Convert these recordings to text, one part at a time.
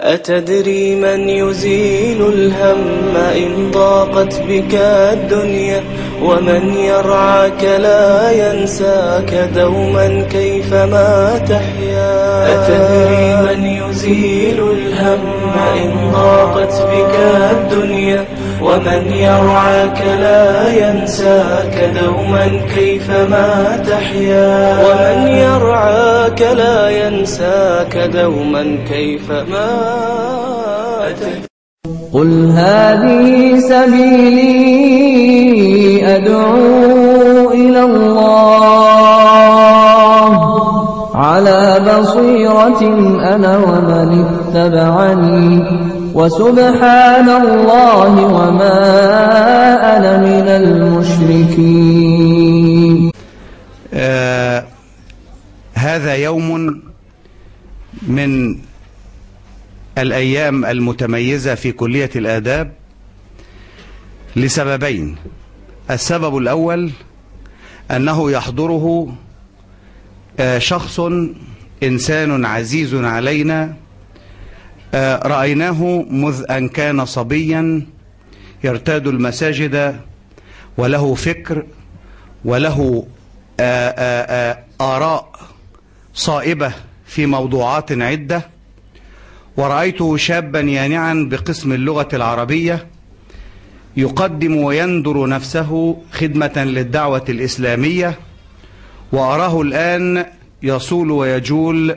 أتدري من يزيل الهم إن ضاقت بك الدنيا ومن يرعاك لا ينساك دوما كيفما تحيا أتدري من يزيل الهم إن ضاقت بك الدنيا ومن يرعاك لا ينساك دوما كيفما تحيا ومن يرعاك لا ينساك دوما كيفما تحيا قل هذه سبيلي أدعو إلى الله على بصيرة أنا ومن اتبعني وسبحان الله وما أنا من المشركين آه هذا يوم من الأيام المتميزة في كلية الآداب لسببين السبب الأول أنه يحضره آه شخص إنسان عزيز علينا آه رأيناه مذ أن كان صبيا يرتاد المساجد وله فكر وله آآ آآ آراء صائبة في موضوعات عدة ورأيته شابا يانعا بقسم اللغة العربية يقدم ويندر نفسه خدمة للدعوة الإسلامية وأراه الآن يصول ويجول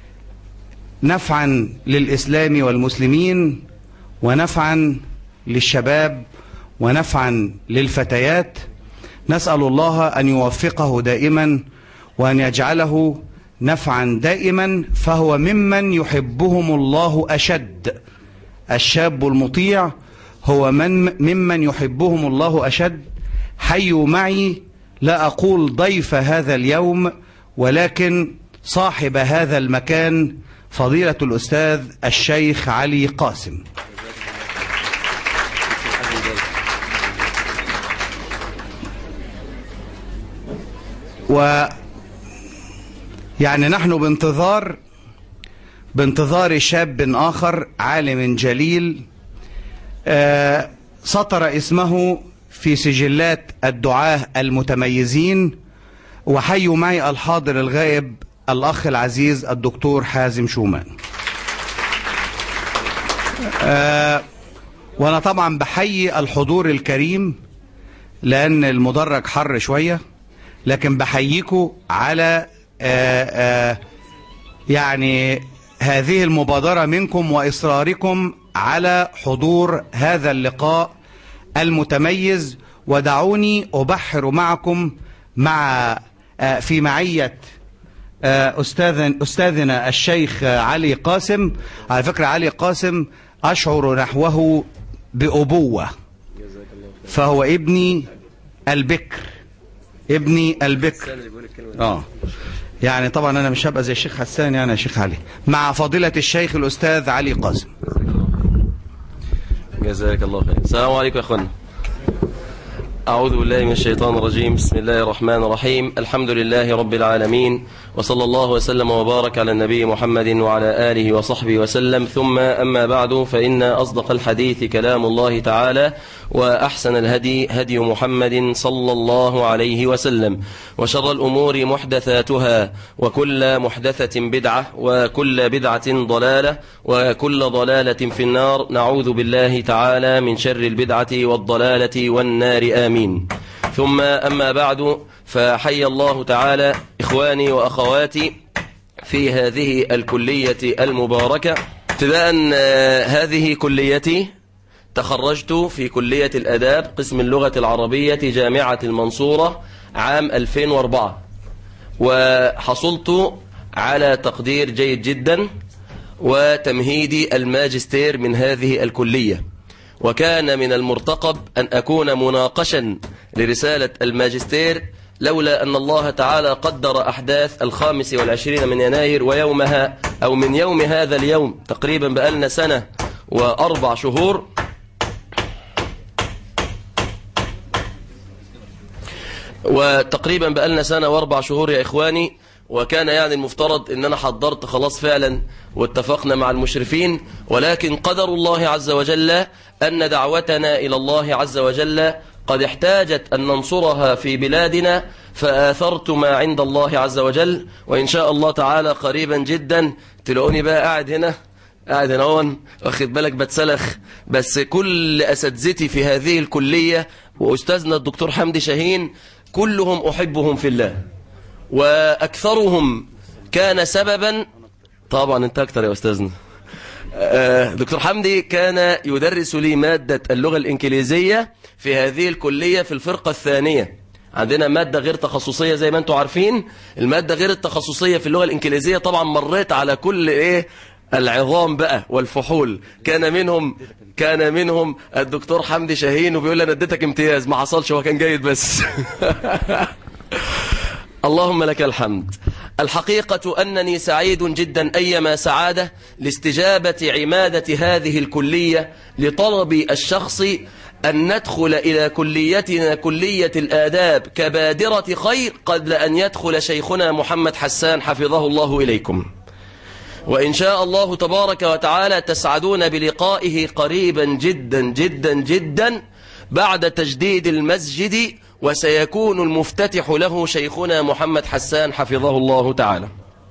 نفعا للإسلام والمسلمين ونفعا للشباب ونفعا للفتيات نسأل الله أن يوفقه دائما وأن يجعله نفعا دائما فهو ممن يحبهم الله أشد الشاب المطيع هو من ممن يحبهم الله أشد حيوا معي لا أقول ضيف هذا اليوم ولكن صاحب هذا المكان فضيلة الأستاذ الشيخ علي قاسم و يعني نحن بانتظار بانتظار شاب آخر عالم جليل آه سطر اسمه في سجلات الدعاة المتميزين وحيوا معي الحاضر الغائب الأخ العزيز الدكتور حازم شومان آه وأنا طبعا بحيي الحضور الكريم لأن المدرج حر شوية لكن بحييكم على آآ آآ يعني هذه المبادرة منكم وإصراركم على حضور هذا اللقاء المتميز ودعوني أبحر معكم مع في معية أستاذ أستاذنا الشيخ علي قاسم على فكرة علي قاسم أشعر نحوه بأبوة فهو ابني البكر ابني البكر اه يعني طبعا انا مش هبقى زي الشيخ حسان يعني يا شيخ علي مع فضيلة الشيخ الاستاذ علي قاسم جزاك الله خير السلام عليكم يا اخوانا أعوذ بالله من الشيطان الرجيم بسم الله الرحمن الرحيم الحمد لله رب العالمين وصلى الله وسلم وبارك على النبي محمد وعلى آله وصحبه وسلم ثم أما بعد فإن أصدق الحديث كلام الله تعالى وأحسن الهدي هدي محمد صلى الله عليه وسلم وشر الأمور محدثاتها وكل محدثة بدعة وكل بدعة ضلالة وكل ضلالة في النار نعوذ بالله تعالى من شر البدعة والضلالة والنار آمين ثم أما بعد فحي الله تعالى إخواني وأخواتي في هذه الكلية المباركة ابتداء هذه كليتي تخرجت في كلية الأداب قسم اللغة العربية جامعة المنصورة عام 2004 وحصلت على تقدير جيد جدا وتمهيدي الماجستير من هذه الكلية وكان من المرتقب أن أكون مناقشا لرسالة الماجستير لولا أن الله تعالى قدر أحداث الخامس والعشرين من يناير ويومها أو من يوم هذا اليوم تقريبا بقالنا سنة وأربع شهور وتقريبا بقالنا سنة وأربع شهور يا إخواني وكان يعني المفترض ان انا حضرت خلاص فعلا واتفقنا مع المشرفين ولكن قدر الله عز وجل ان دعوتنا الى الله عز وجل قد احتاجت ان ننصرها في بلادنا فآثرت ما عند الله عز وجل وان شاء الله تعالى قريبا جدا تلاقوني بقى قاعد هنا قاعد هنا هون واخد بالك بتسلخ بس كل اساتذتي في هذه الكليه واستاذنا الدكتور حمدي شاهين كلهم احبهم في الله وأكثرهم كان سببا طبعا انت أكثر يا أستاذنا آه، دكتور حمدي كان يدرس لي مادة اللغة الإنجليزية في هذه الكلية في الفرقة الثانية عندنا مادة غير تخصصية زي ما انتم عارفين المادة غير التخصصية في اللغة الإنجليزية طبعا مريت على كل إيه العظام بقى والفحول كان منهم كان منهم الدكتور حمدي شاهين وبيقول لي انا اديتك امتياز ما حصلش هو كان جيد بس اللهم لك الحمد الحقيقة أنني سعيد جدا أيما سعادة لاستجابة عمادة هذه الكلية لطلب الشخص أن ندخل إلى كليتنا كلية الآداب كبادرة خير قبل أن يدخل شيخنا محمد حسان حفظه الله إليكم وإن شاء الله تبارك وتعالى تسعدون بلقائه قريبا جدا جدا جدا بعد تجديد المسجد وسيكون المفتتح له شيخنا محمد حسان حفظه الله تعالى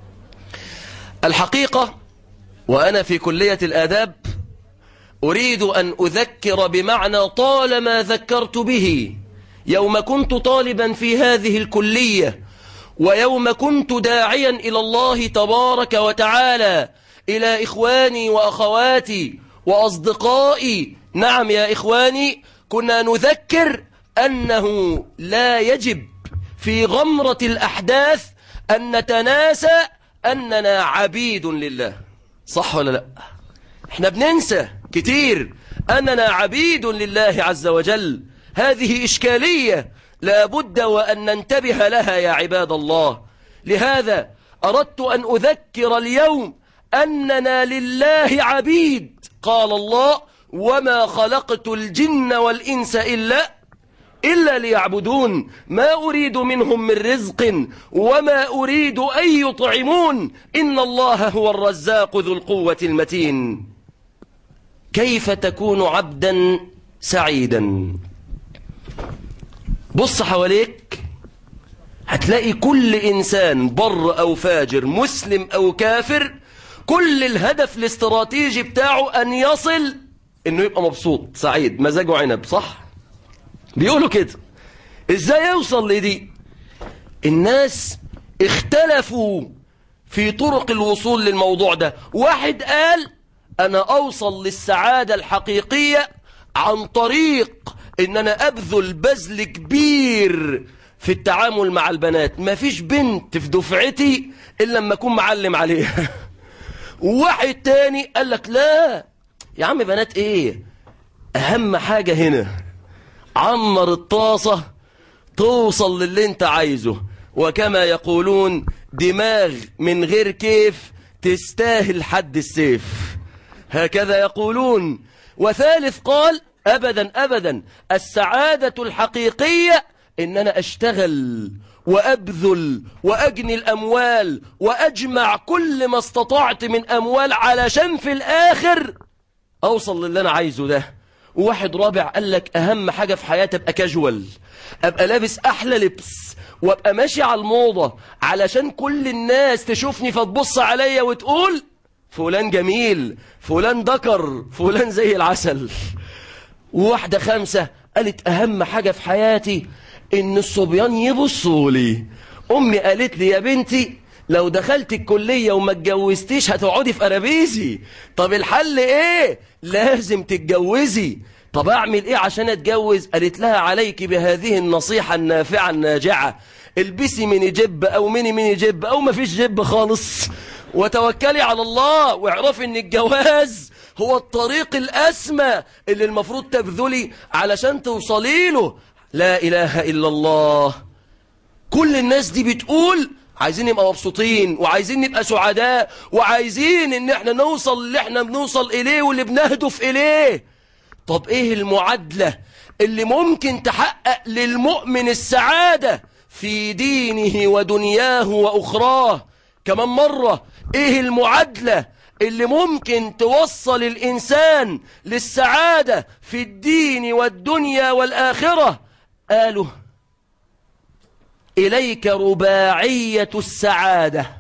الحقيقة وأنا في كلية الآداب أريد أن أذكر بمعنى طالما ذكرت به يوم كنت طالبا في هذه الكلية ويوم كنت داعيا إلى الله تبارك وتعالى إلى إخواني وأخواتي وأصدقائي نعم يا إخواني كنا نذكر أنه لا يجب في غمرة الأحداث أن نتناسى أننا عبيد لله صح ولا لا احنا بننسى كتير أننا عبيد لله عز وجل هذه إشكالية لابد وأن ننتبه لها يا عباد الله لهذا أردت أن أذكر اليوم أننا لله عبيد قال الله وما خلقت الجن والإنس إلا إلا ليعبدون ما أريد منهم من رزق وما أريد أن يطعمون إن الله هو الرزاق ذو القوة المتين كيف تكون عبدا سعيدا بص حواليك هتلاقي كل إنسان بر أو فاجر مسلم أو كافر كل الهدف الاستراتيجي بتاعه أن يصل أنه يبقى مبسوط سعيد مزاجه عنب صح؟ بيقولوا كده ازاي يوصل لدي الناس اختلفوا في طرق الوصول للموضوع ده واحد قال انا اوصل للسعادة الحقيقية عن طريق ان انا ابذل بذل كبير في التعامل مع البنات مفيش بنت في دفعتي الا لما اكون معلم عليها واحد تاني قال لك لا يا عم بنات ايه اهم حاجة هنا عمر الطاسة توصل للي انت عايزه وكما يقولون دماغ من غير كيف تستاهل حد السيف هكذا يقولون وثالث قال أبدا أبدا السعادة الحقيقية إن أنا أشتغل وأبذل وأجني الأموال وأجمع كل ما استطعت من أموال علشان في الآخر أوصل للي أنا عايزه ده وواحد رابع قال لك أهم حاجة في حياتي أبقى كاجوال أبقى لابس أحلى لبس وأبقى ماشي على الموضة علشان كل الناس تشوفني فتبص عليا وتقول فلان جميل فلان دكر فلان زي العسل وواحدة خامسة قالت أهم حاجة في حياتي إن الصبيان يبصوا لي أمي قالت لي يا بنتي لو دخلت الكلية وما اتجوزتيش هتقعدي في أرابيزي طب الحل إيه لازم تتجوزي طب أعمل إيه عشان أتجوز قالت لها عليك بهذه النصيحة النافعة الناجعة البسي ميني جيب أو ميني ميني جيب أو ما فيش جيب خالص وتوكلي على الله واعرفي ان الجواز هو الطريق الأسمى اللي المفروض تبذلي علشان توصلي له لا إله إلا الله كل الناس دي بتقول عايزين نبقى مبسوطين وعايزين نبقى سعداء وعايزين ان احنا نوصل اللي احنا بنوصل اليه واللي بنهدف اليه طب ايه المعادلة اللي ممكن تحقق للمؤمن السعادة في دينه ودنياه وأخراه كمان مرة إيه المعادلة اللي ممكن توصل الإنسان للسعادة في الدين والدنيا والآخرة قالوا إليك رباعية السعادة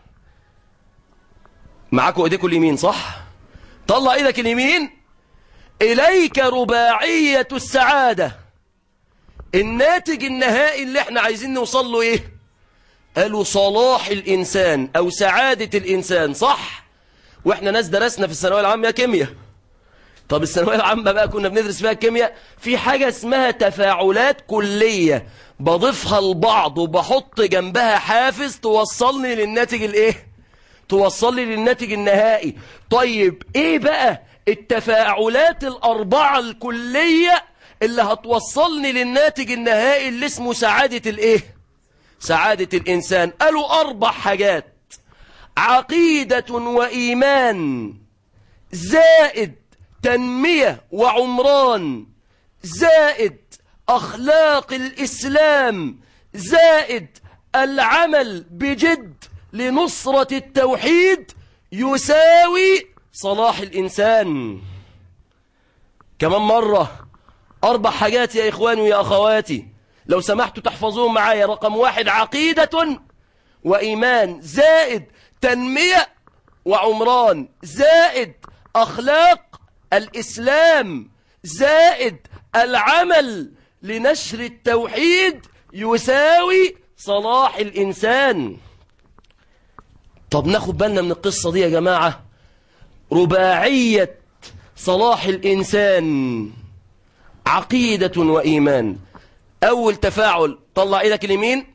معاكم ايديكم اليمين صح طلع ايدك اليمين إليك رباعية السعادة الناتج النهائي اللي احنا عايزين نوصل له ايه قالوا صلاح الإنسان أو سعادة الإنسان صح واحنا ناس درسنا في الثانوية العامة كيمياء طب الثانوية العامة بقى كنا بندرس فيها الكيمياء في حاجة اسمها تفاعلات كلية بضيفها لبعض وبحط جنبها حافز توصلني للناتج الايه توصلني للناتج النهائي طيب ايه بقى التفاعلات الاربعة الكلية اللي هتوصلني للناتج النهائي اللي اسمه سعادة الايه سعادة الانسان قالوا اربع حاجات عقيدة وايمان زائد تنمية وعمران زائد أخلاق الإسلام زائد العمل بجد لنصرة التوحيد يساوي صلاح الإنسان كمان مرة أربع حاجات يا إخواني ويا أخواتي لو سمحتوا تحفظوهم معايا رقم واحد عقيدة وإيمان زائد تنمية وعمران زائد أخلاق الإسلام زائد العمل لنشر التوحيد يساوي صلاح الإنسان طب ناخد بالنا من القصة دي يا جماعة رباعية صلاح الإنسان عقيدة وإيمان أول تفاعل طلع إيدك اليمين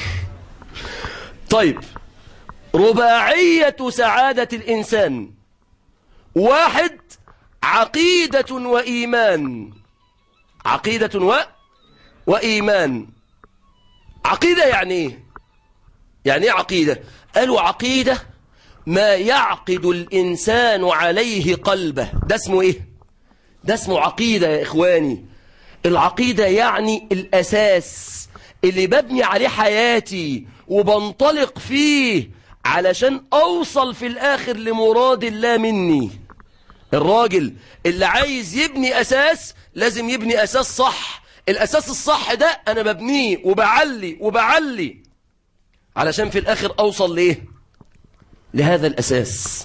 طيب رباعية سعادة الإنسان واحد عقيدة وإيمان عقيدة و... وإيمان عقيدة يعني إيه يعني إيه عقيدة قالوا عقيدة ما يعقد الإنسان عليه قلبه ده اسمه إيه ده اسمه عقيدة يا إخواني العقيدة يعني الأساس اللي ببني عليه حياتي وبنطلق فيه علشان أوصل في الآخر لمراد الله مني الراجل اللي عايز يبني أساس لازم يبني أساس صح الأساس الصح ده أنا ببنيه وبعلي وبعلي علشان في الآخر أوصل ليه لهذا الأساس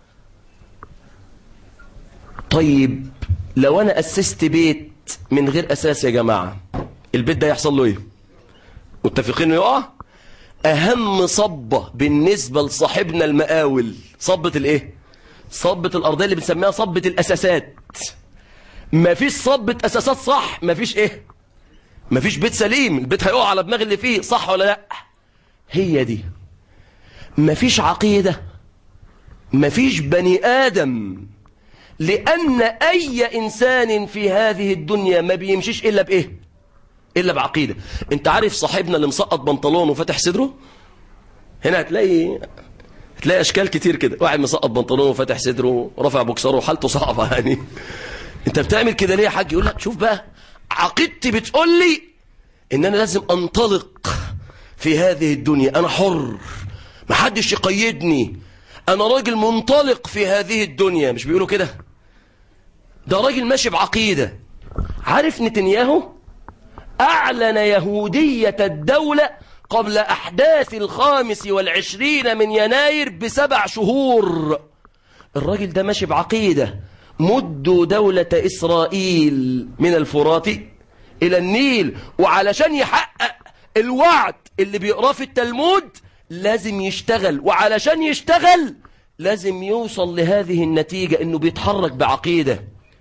طيب لو أنا أسست بيت من غير أساس يا جماعة البيت ده يحصل له إيه متفقين إنه يقع أهم صبة بالنسبة لصاحبنا المقاول صبة الإيه صبة الأرضية اللي بنسميها صبة الأساسات مفيش صبة أساسات صح مفيش إيه مفيش بيت سليم البيت هيقع على دماغ اللي فيه صح ولا لا هي دي مفيش عقيدة مفيش بني آدم لأن أي إنسان في هذه الدنيا ما بيمشيش إلا بإيه إلا بعقيدة أنت عارف صاحبنا اللي مسقط بنطلون وفتح صدره هنا هتلاقي هتلاقي أشكال كتير كده واحد مسقط بنطلونه وفتح صدره ورفع بوكسره وحالته صعبة يعني أنت بتعمل كده ليه يا حاج يقول لك شوف بقى عقيدتي بتقول لي إن أنا لازم أنطلق في هذه الدنيا أنا حر محدش يقيدني أنا راجل منطلق في هذه الدنيا مش بيقولوا كده ده راجل ماشي بعقيدة عارف نتنياهو أعلن يهودية الدولة قبل أحداث الخامس والعشرين من يناير بسبع شهور الراجل ده ماشي بعقيدة مدوا دولة إسرائيل من الفرات إلى النيل وعلشان يحقق الوعد اللي بيقراه في التلمود لازم يشتغل وعلشان يشتغل لازم يوصل لهذه النتيجة انه بيتحرك بعقيدة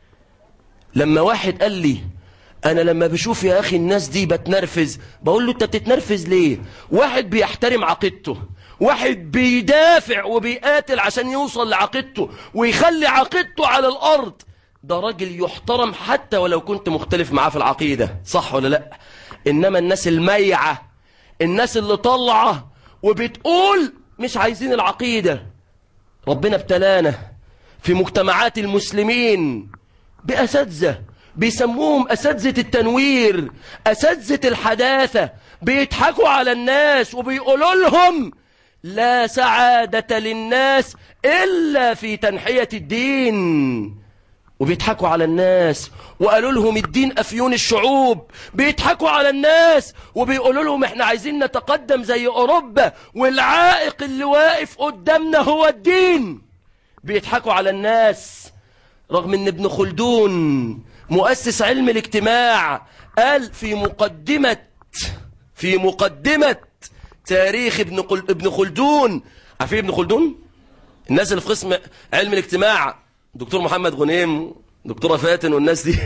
لما واحد قال لي انا لما بشوف يا اخي الناس دي بتنرفز بقول له انت بتتنرفز ليه واحد بيحترم عقيدته واحد بيدافع وبيقاتل عشان يوصل لعقيدته ويخلي عقيدته على الارض ده راجل يحترم حتى ولو كنت مختلف معاه في العقيدة صح ولا لا انما الناس الميعة الناس اللي طلعه وبتقول مش عايزين العقيدة ربنا ابتلانا في مجتمعات المسلمين بأساتذة بيسموهم أساتذة التنوير أساتذة الحداثة بيضحكوا على الناس وبيقولوا لهم لا سعادة للناس إلا في تنحية الدين وبيضحكوا على الناس وقالوا لهم الدين أفيون الشعوب بيضحكوا على الناس وبيقولوا لهم احنا عايزين نتقدم زي أوروبا والعائق اللي واقف قدامنا هو الدين بيضحكوا على الناس رغم ان ابن خلدون مؤسس علم الاجتماع قال في مقدمة في مقدمة تاريخ ابن قل... ابن خلدون عارفين ابن خلدون الناس اللي في قسم علم الاجتماع دكتور محمد غنيم دكتورة فاتن والناس دي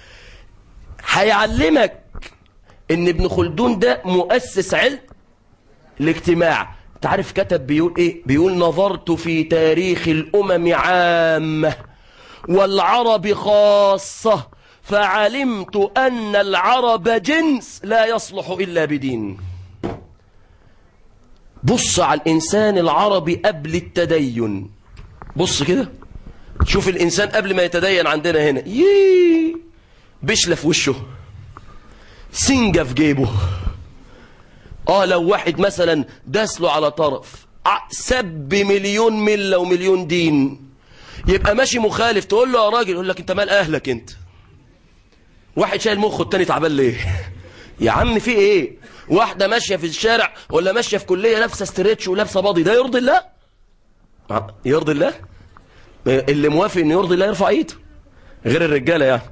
هيعلمك ان ابن خلدون ده مؤسس علم الاجتماع تعرف كتب بيقول ايه بيقول نظرت في تاريخ الامم عامه والعرب خاصه فعلمت ان العرب جنس لا يصلح الا بدين بص على الانسان العربي قبل التدين بص كده شوف الانسان قبل ما يتدين عندنا هنا ييه بشله في وشه سنجة في جيبه اه لو واحد مثلا داس له على طرف ع- سب مليون ملة ومليون دين يبقى ماشي مخالف تقول له يا راجل يقول لك انت مال اهلك انت واحد شايل مخه التاني تعبان ليه يا عم في ايه واحده ماشيه في الشارع ولا ماشيه في كليه لابسه ستريتش ولابسه باضي ده يرضي الله ع- يرضي الله اللي موافق انه يرضي الله يرفع ايده غير الرجاله يعني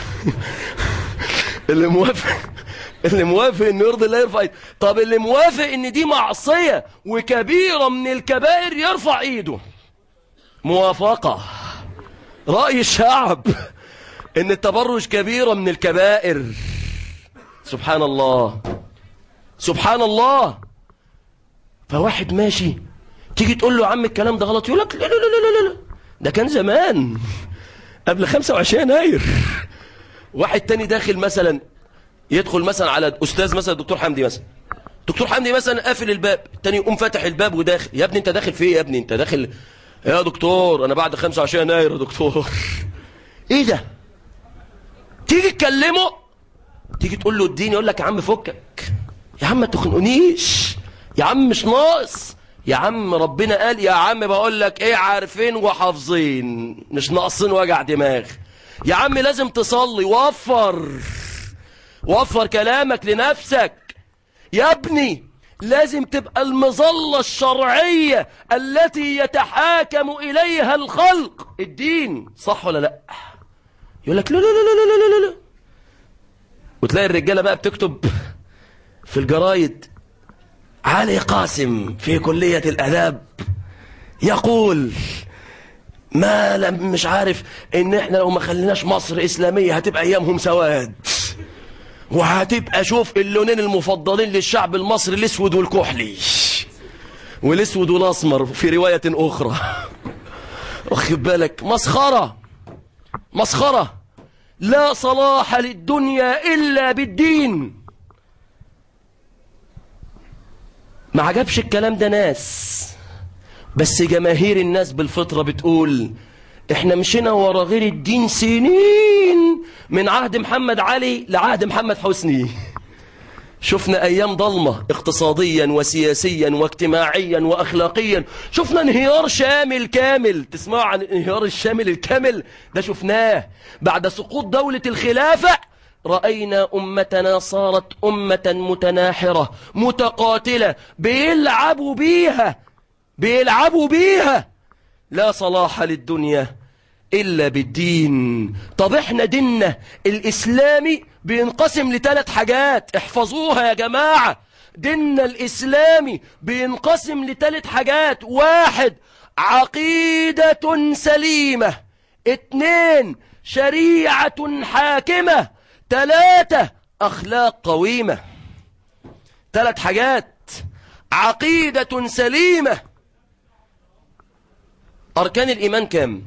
اللي موافق اللي موافق انه يرضي الله يرفع ايده طب اللي موافق ان دي معصيه وكبيره من الكبائر يرفع ايده موافقه راي الشعب ان التبرج كبيره من الكبائر سبحان الله سبحان الله فواحد ماشي تيجي تقول له يا عم الكلام ده غلط يقول لك لا لا لا لا لا ده كان زمان قبل 25 يناير واحد تاني داخل مثلا يدخل مثلا على استاذ مثلا دكتور حمدي مثلا دكتور حمدي مثلا قافل الباب التاني يقوم فاتح الباب وداخل يا ابني انت داخل في ايه يا ابني انت داخل يا دكتور انا بعد 25 يناير يا دكتور ايه ده تيجي تكلمه تيجي تقول له الدين يقول لك يا عم فكك يا عم ما تخنقنيش يا عم مش ناقص يا عم ربنا قال يا عم بقول لك ايه عارفين وحافظين مش ناقصين وجع دماغ يا عم لازم تصلي وفر وفر كلامك لنفسك يا ابني لازم تبقى المظلة الشرعية التي يتحاكم إليها الخلق الدين صح ولا لا يقول لك لا لا لا لا لا لا لا وتلاقي الرجالة بقى بتكتب في الجرايد علي قاسم في كلية الأداب يقول ما لم مش عارف ان احنا لو ما خليناش مصر اسلامية هتبقى ايامهم سواد وهتبقى شوف اللونين المفضلين للشعب المصري الاسود والكحلي والاسود والاسمر في رواية اخرى واخد بالك مسخرة مسخرة لا صلاح للدنيا الا بالدين ما عجبش الكلام ده ناس بس جماهير الناس بالفطرة بتقول احنا مشينا ورا غير الدين سنين من عهد محمد علي لعهد محمد حسني شفنا ايام ضلمة اقتصاديا وسياسيا واجتماعيا واخلاقيا شفنا انهيار شامل كامل تسمعوا عن الانهيار الشامل الكامل ده شفناه بعد سقوط دولة الخلافة رأينا أمتنا صارت أمة متناحرة متقاتلة بيلعبوا بيها بيلعبوا بيها لا صلاح للدنيا إلا بالدين طب احنا ديننا الإسلامي بينقسم لثلاث حاجات احفظوها يا جماعة ديننا الإسلامي بينقسم لثلاث حاجات واحد عقيدة سليمة اتنين شريعة حاكمة تلاتة أخلاق قويمة ثلاث حاجات عقيدة سليمة أركان الإيمان كم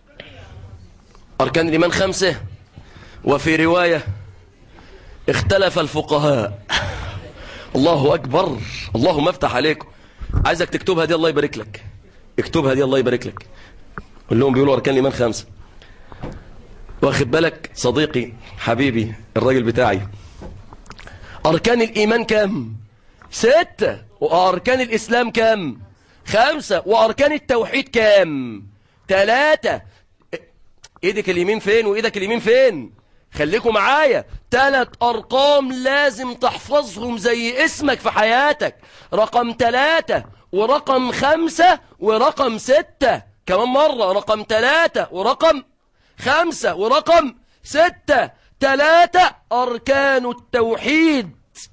أركان الإيمان خمسة وفي رواية اختلف الفقهاء الله أكبر اللهم افتح عليكم عايزك تكتبها دي الله يبارك لك اكتبها دي الله يبارك لك قول لهم بيقولوا أركان الإيمان خمسة واخد بالك صديقي حبيبي الراجل بتاعي أركان الإيمان كم ستة وأركان الإسلام كم خمسة وأركان التوحيد كم ثلاثة ايدك اليمين فين وايدك اليمين فين خليكم معايا ثلاث ارقام لازم تحفظهم زي اسمك في حياتك رقم ثلاثة ورقم خمسة ورقم ستة كمان مرة رقم ثلاثة ورقم خمسة ورقم ستة ثلاثة أركان التوحيد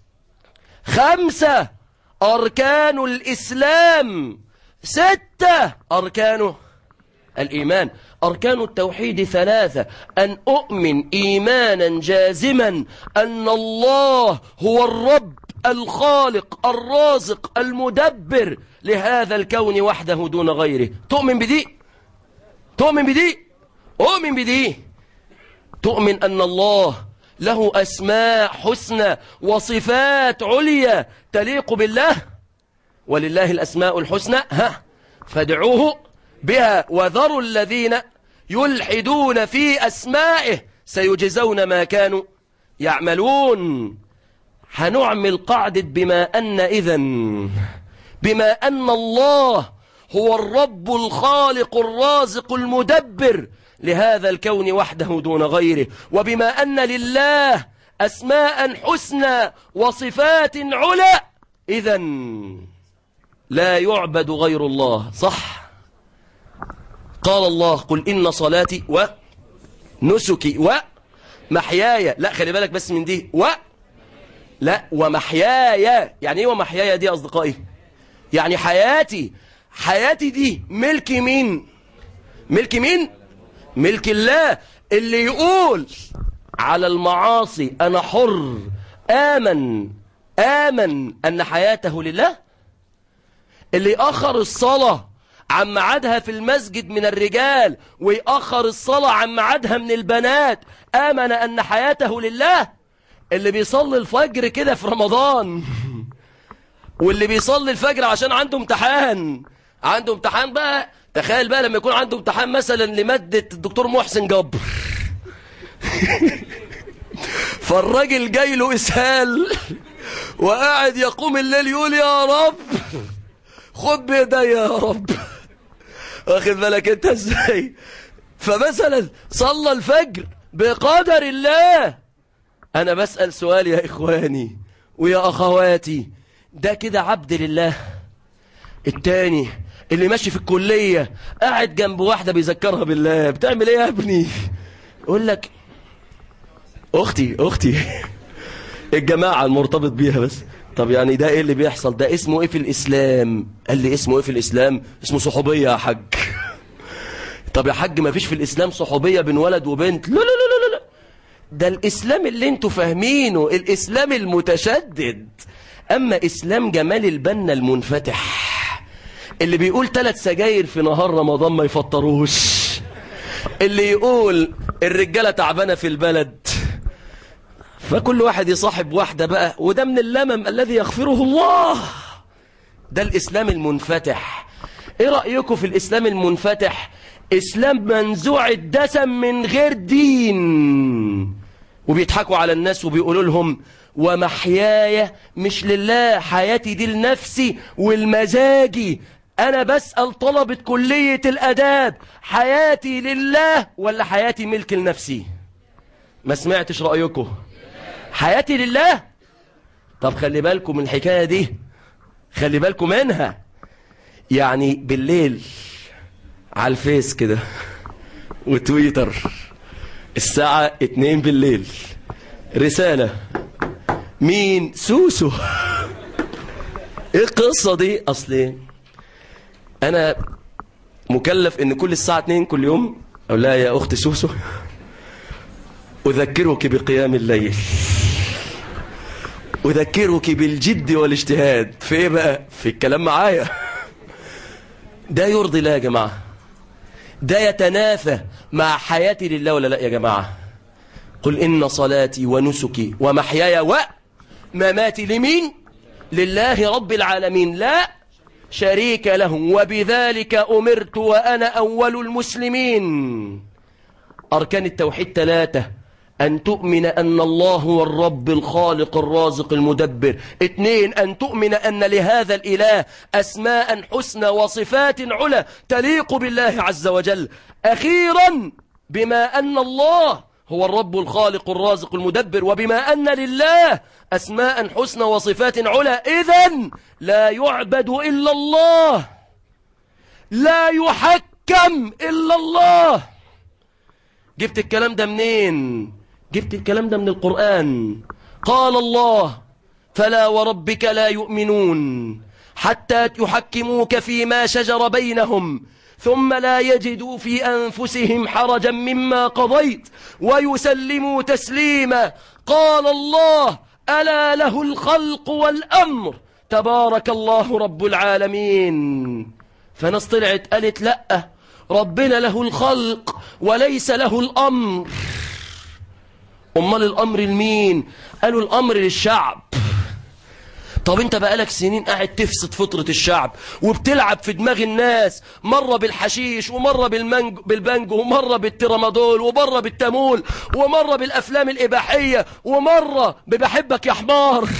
خمسة أركان الإسلام ستة أركانه الإيمان أركان التوحيد ثلاثة أن أؤمن إيمانا جازما أن الله هو الرب الخالق الرازق المدبر لهذا الكون وحده دون غيره تؤمن بدي تؤمن بدي أؤمن بدي تؤمن أن الله له أسماء حسنى وصفات عليا تليق بالله ولله الأسماء الحسنى ها فادعوه بها وذروا الذين يلحدون في أسمائه سيجزون ما كانوا يعملون هنعمل قاعدة بما أن إذن بما أن الله هو الرب الخالق الرازق المدبر لهذا الكون وحده دون غيره وبما أن لله أسماء حسنى وصفات علا إذا لا يعبد غير الله صح قال الله قل إن صلاتي ونسكي ومحياي لا خلي بالك بس من دي و لا ومحياي يعني ايه ومحياي دي أصدقائي يعني حياتي حياتي دي ملك مين ملك مين ملك الله اللي يقول على المعاصي أنا حر آمن آمن أن حياته لله اللي يأخر الصلاة عن ميعادها في المسجد من الرجال ويأخر الصلاة عن ميعادها من البنات آمن أن حياته لله اللي بيصلي الفجر كده في رمضان واللي بيصلي الفجر عشان عنده امتحان عنده امتحان بقى تخيل بقى لما يكون عنده امتحان مثلا لمادة الدكتور محسن جبر فالراجل جاي له إسهال وقاعد يقوم الليل يقول يا رب خد بيدي يا رب واخد بالك انت ازاي فمثلا صلى الفجر بقدر الله انا بسأل سؤال يا اخواني ويا اخواتي ده كده عبد لله التاني اللي ماشي في الكلية قاعد جنب واحدة بيذكرها بالله بتعمل ايه يا ابني يقول لك اختي اختي الجماعة المرتبط بيها بس طب يعني ده ايه اللي بيحصل ده اسمه ايه في الاسلام قال لي اسمه ايه في الاسلام اسمه صحوبية يا حاج طب يا حاج ما فيش في الاسلام صحوبية بين ولد وبنت لا لا لا لا لا ده الاسلام اللي انتوا فاهمينه الاسلام المتشدد اما اسلام جمال البنا المنفتح اللي بيقول ثلاث سجاير في نهار رمضان ما يفطروش اللي يقول الرجالة تعبانة في البلد فكل واحد يصاحب واحدة بقى وده من اللمم الذي يغفره الله ده الإسلام المنفتح ايه رأيكم في الإسلام المنفتح إسلام منزوع الدسم من غير دين وبيضحكوا على الناس وبيقولوا لهم ومحياي مش لله حياتي دي لنفسي والمزاجي أنا بسأل طلبة كلية الأداب حياتي لله ولا حياتي ملك لنفسي ما سمعتش رأيكم حياتي لله طب خلي بالكم من الحكاية دي خلي بالكم منها يعني بالليل على الفيس كده وتويتر الساعة اتنين بالليل رسالة مين سوسو ايه القصة دي اصلي انا مكلف ان كل الساعة اتنين كل يوم اقول لها يا اخت سوسو اذكرك بقيام الليل اذكرك بالجد والاجتهاد في ايه بقى في الكلام معايا ده يرضي الله يا جماعة ده يتنافى مع حياتي لله ولا لا يا جماعة قل إن صلاتي ونسكي ومحياي ومماتي لمين لله رب العالمين لا شريك له وبذلك أمرت وأنا أول المسلمين أركان التوحيد ثلاثة أن تؤمن أن الله هو الرب الخالق الرازق المدبر اثنين أن تؤمن أن لهذا الإله أسماء حسنى وصفات علا تليق بالله عز وجل أخيرا بما أن الله هو الرب الخالق الرازق المدبر وبما أن لله أسماء حسنى وصفات علا إذن لا يعبد إلا الله لا يحكم إلا الله جبت الكلام ده منين جبت الكلام ده من القرآن قال الله فلا وربك لا يؤمنون حتى يحكموك فيما شجر بينهم ثم لا يجدوا في أنفسهم حرجا مما قضيت ويسلموا تسليما قال الله ألا له الخلق والأمر تبارك الله رب العالمين فناس طلعت قالت لأ ربنا له الخلق وليس له الأمر أمال الأمر لمين قالوا الأمر للشعب طب انت بقالك سنين قاعد تفسد فطرة الشعب وبتلعب في دماغ الناس مرة بالحشيش ومرة بالمانجو بالبانجو ومرة بالترامادول ومرة بالتامول ومرة بالأفلام الإباحية ومرة ببحبك يا حمار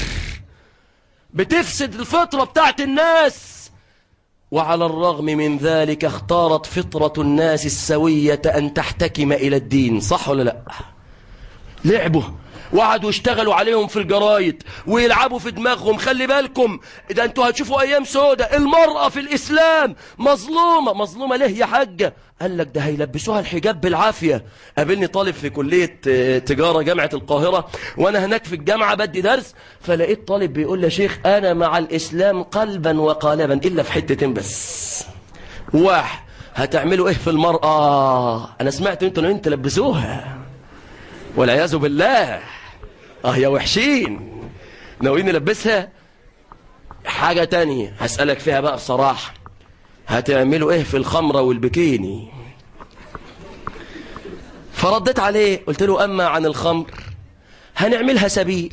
بتفسد الفطرة بتاعت الناس وعلى الرغم من ذلك اختارت فطرة الناس السوية أن تحتكم إلى الدين صح ولا لا لعبوا وقعدوا يشتغلوا عليهم في الجرايد ويلعبوا في دماغهم خلي بالكم ده انتوا هتشوفوا ايام سودة المرأة في الاسلام مظلومة مظلومة ليه يا حاجة قال لك ده هيلبسوها الحجاب بالعافية قابلني طالب في كلية اه، تجارة جامعة القاهرة وانا هناك في الجامعة بدي درس فلقيت طالب بيقول لي يا شيخ انا مع الاسلام قلبا وقالبا الا في حتتين بس واحد هتعملوا ايه في المرأة انا سمعت انتوا ناويين تلبسوها والعياذ بالله اه يا وحشين ناويين نلبسها حاجة تانية هسألك فيها بقى بصراحة هتعملوا ايه في الخمرة والبكيني فرديت عليه قلت له اما عن الخمر هنعملها سبيل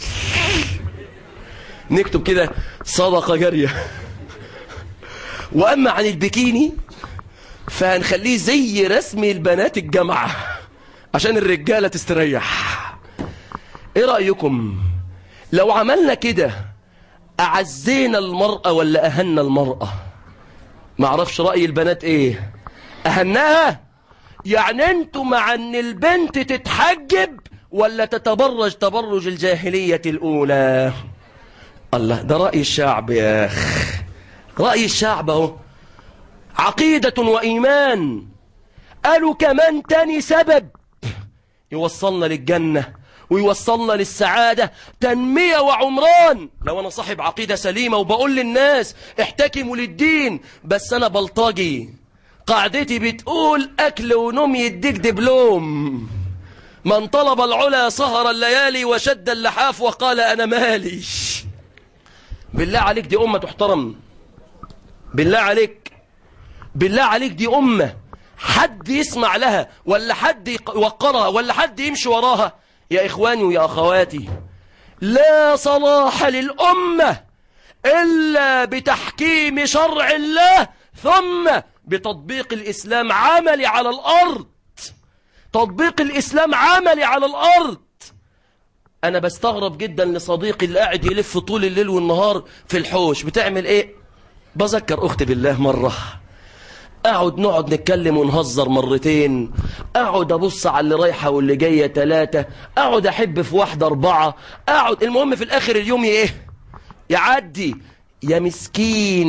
نكتب كده صدقة جارية واما عن البكيني فهنخليه زي رسم البنات الجامعة عشان الرجالة تستريح ايه رأيكم لو عملنا كده اعزينا المرأة ولا اهنا المرأة معرفش رأي البنات ايه اهناها يعني انتوا مع ان البنت تتحجب ولا تتبرج تبرج الجاهلية الاولى الله ده رأي الشعب يا اخ رأي الشعب اهو عقيدة وإيمان قالوا كمان تاني سبب يوصلنا للجنة ويوصلنا للسعادة تنمية وعمران لو أنا صاحب عقيدة سليمة وبقول للناس احتكموا للدين بس أنا بلطجي قاعدتي بتقول أكل ونوم يديك دبلوم من طلب العلا سهر الليالي وشد اللحاف وقال أنا مالي بالله عليك دي أمة تحترم بالله عليك بالله عليك دي أمة حد يسمع لها ولا حد يوقرها ولا حد يمشي وراها يا إخواني ويا أخواتي لا صلاح للأمة إلا بتحكيم شرع الله ثم بتطبيق الإسلام عملي على الأرض تطبيق الإسلام عملي على الأرض أنا بستغرب جدا لصديقي اللي قاعد يلف طول الليل والنهار في الحوش بتعمل إيه بذكر أختي بالله مرة اقعد نقعد نتكلم ونهزر مرتين اقعد ابص على اللي رايحه واللي جايه ثلاثه اقعد احب في واحده اربعه اقعد المهم في الاخر اليوم ايه يعدي يا مسكين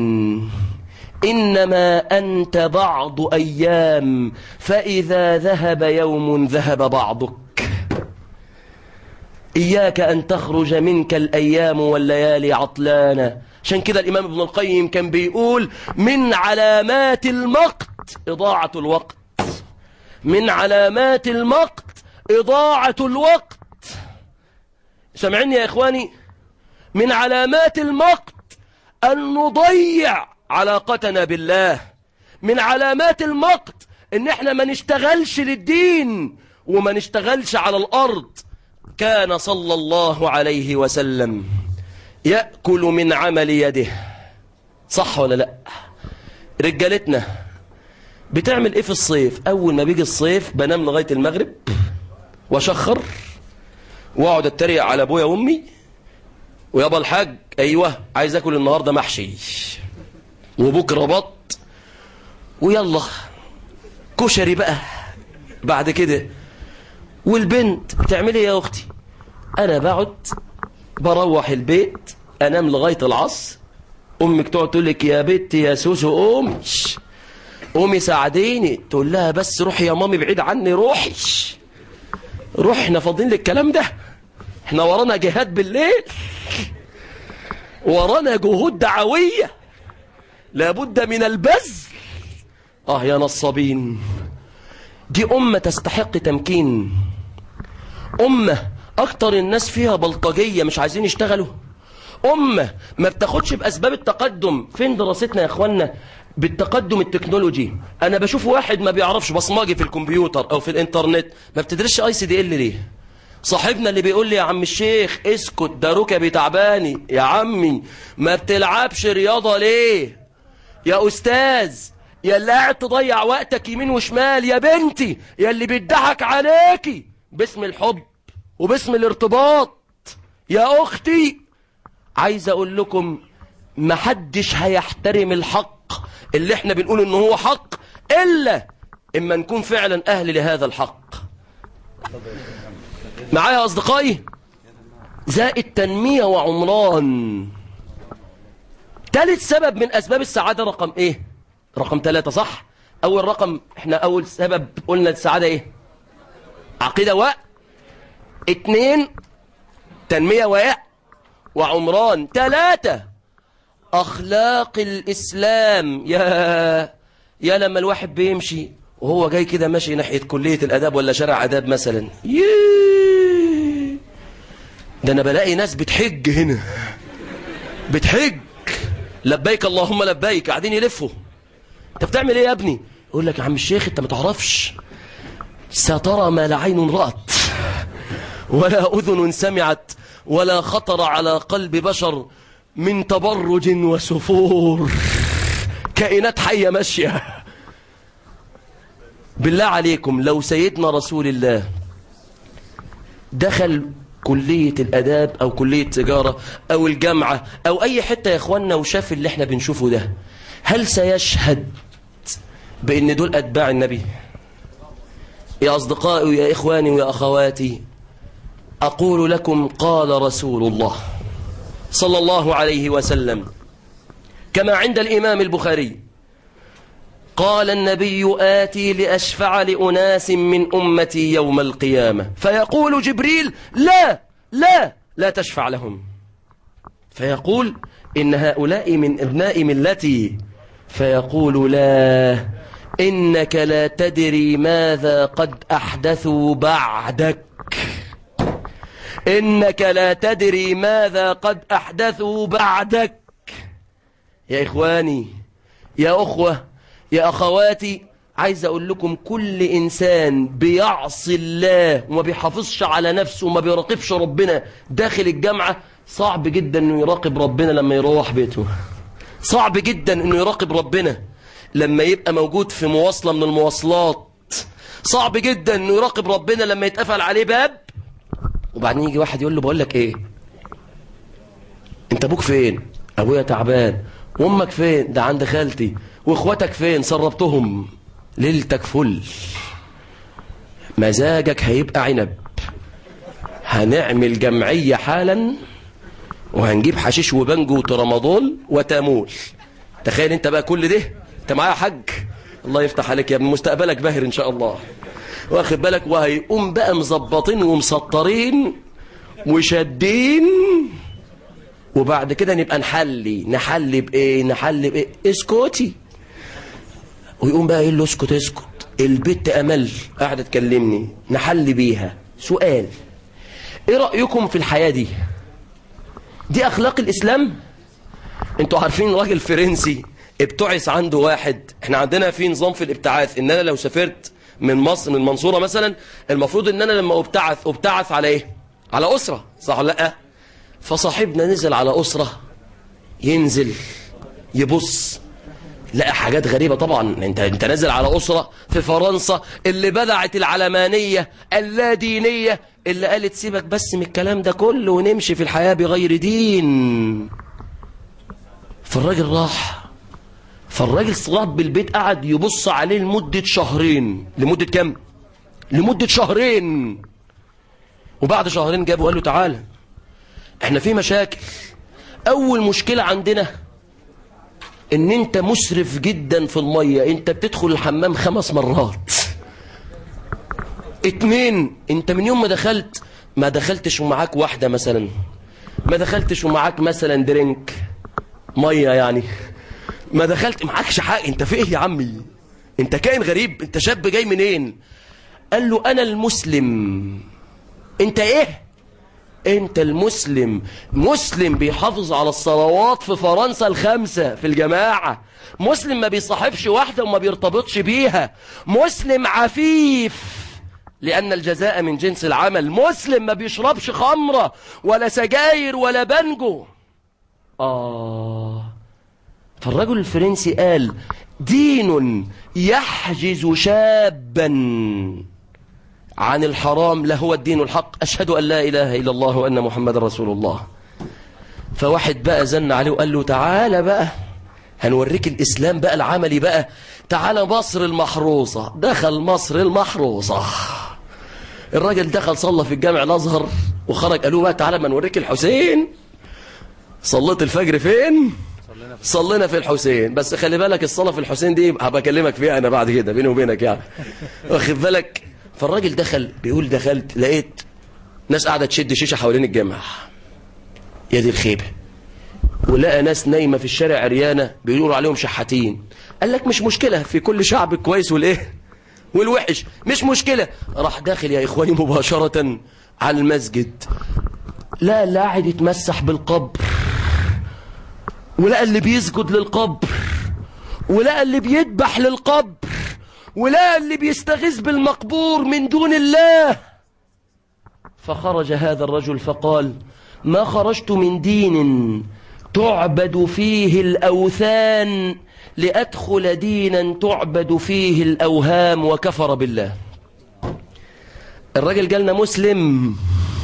انما انت بعض ايام فاذا ذهب يوم ذهب بعضك إياك أن تخرج منك الأيام والليالي عطلانا عشان كده الإمام ابن القيم كان بيقول من علامات المقت إضاعة الوقت من علامات المقت إضاعة الوقت سمعني يا إخواني من علامات المقت أن نضيع علاقتنا بالله من علامات المقت ان احنا ما نشتغلش للدين وما نشتغلش على الارض كان صلى الله عليه وسلم يأكل من عمل يده صح ولا لا رجالتنا بتعمل ايه في الصيف اول ما بيجي الصيف بنام لغايه المغرب واشخر واقعد اتريق على ابويا وامي ويابا الحاج ايوه عايز اكل النهارده محشي وبكره بط ويلا كشري بقى بعد كده والبنت بتعملي ايه يا اختي انا بقعد بروح البيت انام لغايه العصر امك تقعد تقول لك يا بنتي يا سوسو قومي قومي ساعديني تقول لها بس روحي يا مامي بعيد عني روحي روح احنا فاضيين للكلام ده احنا ورانا جهاد بالليل ورانا جهود دعويه لابد من البذل اه يا نصابين دي أمة تستحق تمكين أمة أكتر الناس فيها بلطجية مش عايزين يشتغلوا أمة ما بتاخدش بأسباب التقدم فين دراستنا يا أخوانا بالتقدم التكنولوجي أنا بشوف واحد ما بيعرفش بصماجي في الكمبيوتر أو في الإنترنت ما بتدرسش اي سي دي ال ليه صاحبنا اللي بيقول لي يا عم الشيخ اسكت ده ركبي تعباني يا عمي ما بتلعبش رياضة ليه يا أستاذ يا اللي قاعد تضيع وقتك يمين وشمال يا بنتي يا اللي بيضحك عليكي باسم الحب وباسم الارتباط يا أختي عايز أقول لكم محدش هيحترم الحق اللي احنا بنقول انه هو حق إلا إما نكون فعلا أهل لهذا الحق معايا أصدقائي زائد تنمية وعمران ثالث سبب من أسباب السعادة رقم إيه رقم ثلاثة صح أول رقم إحنا أول سبب قلنا السعادة إيه عقيدة و اتنين تنمية و وعمران ثلاثة أخلاق الإسلام يا يا لما الواحد بيمشي وهو جاي كده ماشي ناحية كلية الأداب ولا شارع أداب مثلا ييه ده أنا بلاقي ناس بتحج هنا بتحج لبيك اللهم لبيك قاعدين يلفوا انت بتعمل ايه يا ابني يقول لك يا عم الشيخ انت ما تعرفش سترى ما لا عين رأت ولا أذن سمعت ولا خطر على قلب بشر من تبرج وسفور كائنات حية ماشية بالله عليكم لو سيدنا رسول الله دخل كلية الأداب أو كلية تجارة أو الجامعة أو أي حتة يا إخواننا وشاف اللي احنا بنشوفه ده هل سيشهد بأن دول أتباع النبي يا أصدقائي ويا إخواني ويا أخواتي أقول لكم قال رسول الله صلى الله عليه وسلم كما عند الإمام البخاري قال النبي آتي لأشفع لأناس من أمتي يوم القيامة فيقول جبريل لا لا لا تشفع لهم فيقول إن هؤلاء من ابناء ملتي فيقول لا إنك لا تدري ماذا قد أحدثوا بعدك إنك لا تدري ماذا قد أحدثوا بعدك يا إخواني يا أخوة يا أخواتي عايز أقول لكم كل إنسان بيعصي الله وما بيحافظش على نفسه وما بيراقبش ربنا داخل الجامعة صعب جدا أنه يراقب ربنا لما يروح بيته صعب جدا أنه يراقب ربنا لما يبقى موجود في مواصلة من المواصلات صعب جدا أنه يراقب ربنا لما يتقفل عليه باب وبعدين يجي واحد يقول له بقول لك ايه انت ابوك فين ابويا تعبان وامك فين ده عند خالتي واخواتك فين سربتهم ليلتك فل مزاجك هيبقى عنب هنعمل جمعية حالا وهنجيب حشيش وبنجو وترامادول وتامول تخيل انت بقى كل ده انت معايا حاج الله يفتح عليك يا ابن مستقبلك باهر ان شاء الله واخد بالك وهيقوم بقى مظبطين ومسطرين وشادين وبعد كده نبقى نحلي نحلي بايه نحلي بايه اسكتي ويقوم بقى يقول له اسكت اسكت البت امل قاعده تكلمني نحلي بيها سؤال ايه رايكم في الحياه دي دي اخلاق الاسلام انتوا عارفين راجل فرنسي ابتعث عنده واحد احنا عندنا في نظام في الابتعاث ان انا لو سافرت من مصر من المنصورة مثلا المفروض ان انا لما ابتعث ابتعث على ايه على اسرة صح ولا لا فصاحبنا نزل على اسرة ينزل يبص لقى حاجات غريبة طبعا انت انت نازل على أسرة في فرنسا اللي بدعت العلمانية اللادينية اللي قالت سيبك بس من الكلام ده كله ونمشي في الحياة بغير دين فالراجل راح فالراجل صلاب بالبيت قعد يبص عليه لمدة شهرين لمدة كام؟ لمدة شهرين وبعد شهرين جابه وقال له تعالى احنا في مشاكل اول مشكلة عندنا ان انت مسرف جدا في المية انت بتدخل الحمام خمس مرات اتنين انت من يوم ما دخلت ما دخلتش ومعاك واحدة مثلا ما دخلتش ومعاك مثلا درينك مية يعني ما دخلت معاكش حاجة انت في ايه يا عمي انت كائن غريب انت شاب جاي منين قال له انا المسلم انت ايه انت المسلم مسلم بيحافظ على الصلوات في فرنسا الخمسة في الجماعة مسلم ما بيصاحبش واحدة وما بيرتبطش بيها مسلم عفيف لأن الجزاء من جنس العمل مسلم ما بيشربش خمرة ولا سجاير ولا بنجو آه فالرجل الفرنسي قال دين يحجز شابا عن الحرام لهو الدين الحق أشهد أن لا إله إلا الله وأن محمد رسول الله فواحد بقى زن عليه وقال له تعالى بقى هنوريك الإسلام بقى العملي بقى تعالى مصر المحروسة دخل مصر المحروسة الراجل دخل صلى في الجامع الأزهر وخرج قالوا بقى تعالى ما نوريك الحسين صليت الفجر فين صلينا في الحسين بس خلي بالك الصلاة في الحسين دي هبقى اكلمك فيها انا بعد كده بيني وبينك يعني واخد بالك فالراجل دخل بيقول دخلت لقيت ناس قاعدة تشد شيشة حوالين الجامع يا دي الخيبة ولقى ناس نايمة في الشارع عريانة بيقولوا عليهم شحاتين قال لك مش مشكلة في كل شعب الكويس والايه والوحش مش مشكلة راح داخل يا إخواني مباشرة على المسجد لا اللي قاعد يتمسح بالقبر ولقى اللي بيسجد للقبر ولقى اللي بيذبح للقبر ولقى اللي بيستغيث بالمقبور من دون الله فخرج هذا الرجل فقال ما خرجت من دين تعبد فيه الأوثان لأدخل دينا تعبد فيه الأوهام وكفر بالله الراجل قالنا مسلم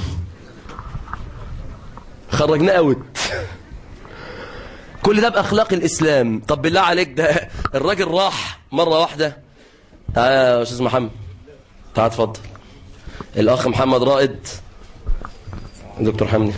خرجنا اوت كل ده بأخلاق الإسلام طب بالله عليك ده الراجل راح مرة واحدة تعال يا أستاذ محمد تعال اتفضل الأخ محمد رائد دكتور حمدي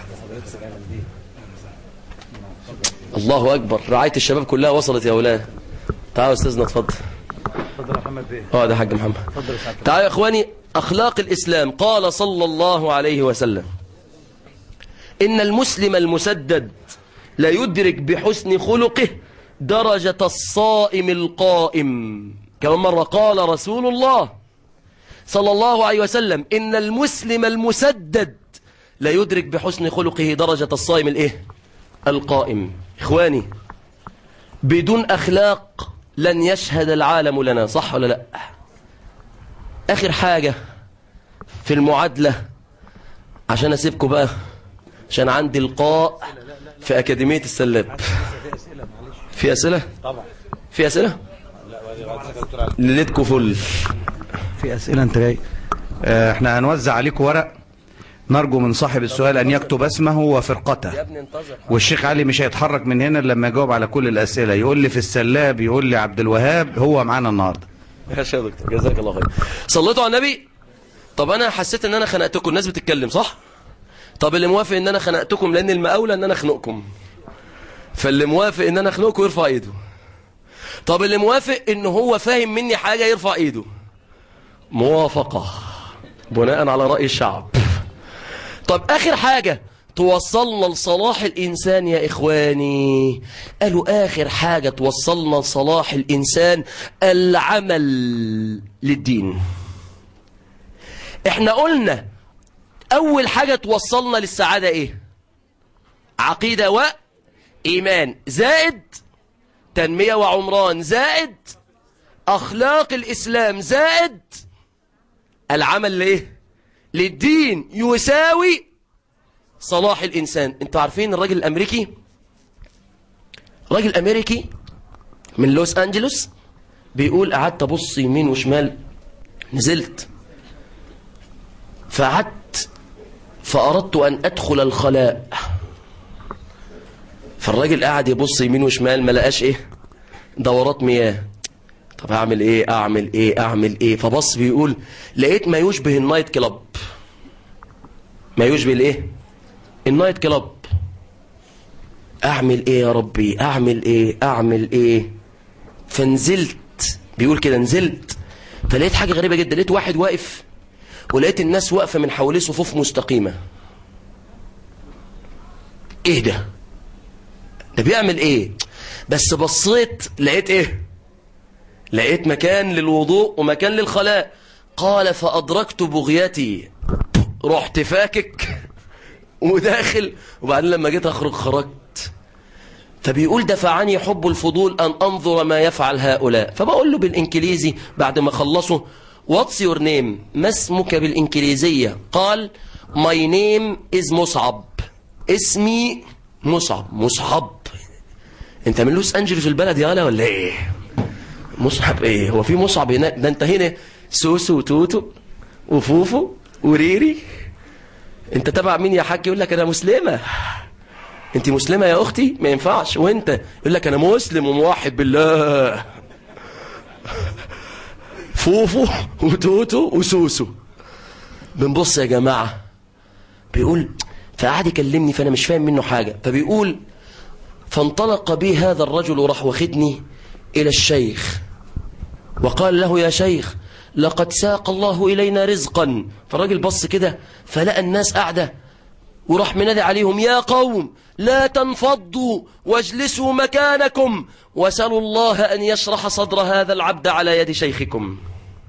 الله أكبر رعاية الشباب كلها وصلت يا أولاد تعال يا أستاذنا اتفضل اتفضل يا محمد بيه اه ده حاج محمد تعالوا يا اخواني اخلاق الاسلام قال صلى الله عليه وسلم ان المسلم المسدد لا يدرك بحسن خلقه درجة الصائم القائم كمان مرة قال رسول الله صلى الله عليه وسلم إن المسلم المسدد لا يدرك بحسن خلقه درجة الصائم الإيه؟ القائم إخواني بدون أخلاق لن يشهد العالم لنا صح ولا لا آخر حاجة في المعادلة عشان أسيبكم بقى عشان عندي لقاء في أكاديمية السلاب في أسئلة؟ طبعا في أسئلة؟ ليلتكم فل في أسئلة أنت جاي آه، احنا هنوزع عليكم ورق نرجو من صاحب السؤال أن يكتب اسمه وفرقته ابني انتظر والشيخ علي مش هيتحرك من هنا إلا لما يجاوب على كل الأسئلة يقول لي في السلاب يقول لي عبد الوهاب هو معانا النهاردة ماشي يا دكتور جزاك الله خير صليتوا على النبي طب انا حسيت ان انا خنقتكم الناس بتتكلم صح طب اللي موافق ان انا خنقتكم لان المقاولة ان انا اخنقكم فاللي موافق ان انا اخنقكم يرفع ايده طب اللي موافق ان هو فاهم مني حاجة يرفع ايده موافقة بناء على رأي الشعب طب اخر حاجة توصلنا لصلاح الإنسان يا إخواني قالوا آخر حاجة توصلنا لصلاح الإنسان العمل للدين احنا قلنا أول حاجة توصلنا للسعادة إيه عقيدة وإيمان زائد تنمية وعمران زائد أخلاق الإسلام زائد العمل لإيه للدين يساوي صلاح الإنسان انتوا عارفين الراجل الأمريكي راجل أمريكي من لوس أنجلوس بيقول قعدت أبص يمين وشمال نزلت فقعدت فأردت أن أدخل الخلاء فالراجل قاعد يبص يمين وشمال ما لقاش إيه دورات مياه طب أعمل إيه أعمل إيه أعمل إيه فبص بيقول لقيت ما يشبه النايت كلاب ما يشبه الإيه النايت كلاب أعمل إيه يا ربي أعمل إيه أعمل إيه فنزلت بيقول كده نزلت فلقيت حاجة غريبة جدا لقيت واحد واقف ولقيت الناس واقفة من حواليه صفوف مستقيمة ايه ده ده بيعمل ايه بس بصيت لقيت ايه لقيت مكان للوضوء ومكان للخلاء قال فأدركت بغيتي رحت فاكك وداخل وبعدين لما جيت أخرج خرجت فبيقول دفعني حب الفضول أن أنظر ما يفعل هؤلاء فبقول له بالإنكليزي بعد ما خلصوا What's your name ما اسمك بالإنكليزية قال My name is مصعب اسمي مصعب مصعب انت من لوس أنجلوس البلد يالا ولا ايه مصعب ايه هو في مصعب هناك ده انت هنا سوسو وتوتو وفوفو وريري انت تبع مين يا حاج يقول لك انا مسلمة انت مسلمة يا اختي ما ينفعش وانت يقول لك انا مسلم وموحد بالله فوفو وتوتو وسوسو بنبص يا جماعة بيقول فقعد يكلمني فانا مش فاهم منه حاجة فبيقول فانطلق بي هذا الرجل وراح واخدني الى الشيخ وقال له يا شيخ لقد ساق الله إلينا رزقا فالراجل بص كده فلقى الناس قاعدة وراح منادي عليهم يا قوم لا تنفضوا واجلسوا مكانكم وسلوا الله أن يشرح صدر هذا العبد على يد شيخكم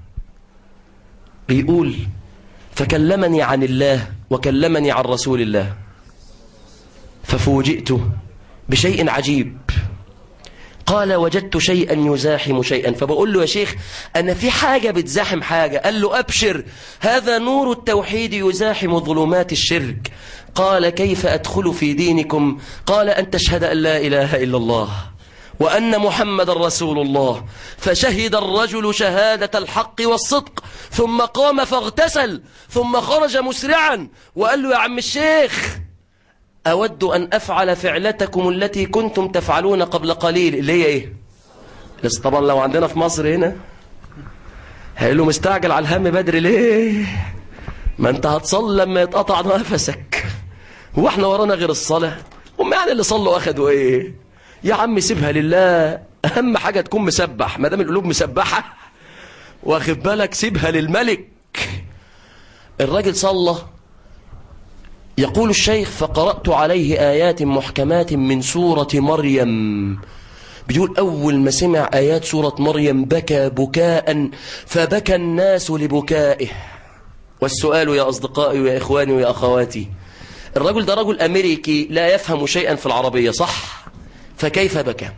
بيقول فكلمني عن الله وكلمني عن رسول الله ففوجئت بشيء عجيب قال وجدت شيئا يزاحم شيئا فبقول له يا شيخ أنا في حاجة بتزاحم حاجة قال له أبشر هذا نور التوحيد يزاحم ظلمات الشرك قال كيف أدخل في دينكم قال أن تشهد أن لا إله إلا الله وأن محمد رسول الله فشهد الرجل شهادة الحق والصدق ثم قام فاغتسل ثم خرج مسرعا وقال له يا عم الشيخ أود أن أفعل فعلتكم التي كنتم تفعلون قبل قليل اللي هي إيه بس طبعا لو عندنا في مصر هنا هيقولوا مستعجل على الهم بدري ليه ما انت هتصلي لما يتقطع نفسك هو احنا ورانا غير الصلاة هم يعني اللي صلوا أخدوا إيه يا عم سيبها لله أهم حاجة تكون مسبح ما دام القلوب مسبحة واخد بالك سيبها للملك الراجل صلى يقول الشيخ فقرأت عليه آيات محكمات من سورة مريم بيقول أول ما سمع آيات سورة مريم بكى بكاء فبكى الناس لبكائه والسؤال يا أصدقائي ويا إخواني ويا أخواتي الرجل ده رجل أمريكي لا يفهم شيئا في العربية صح فكيف بكى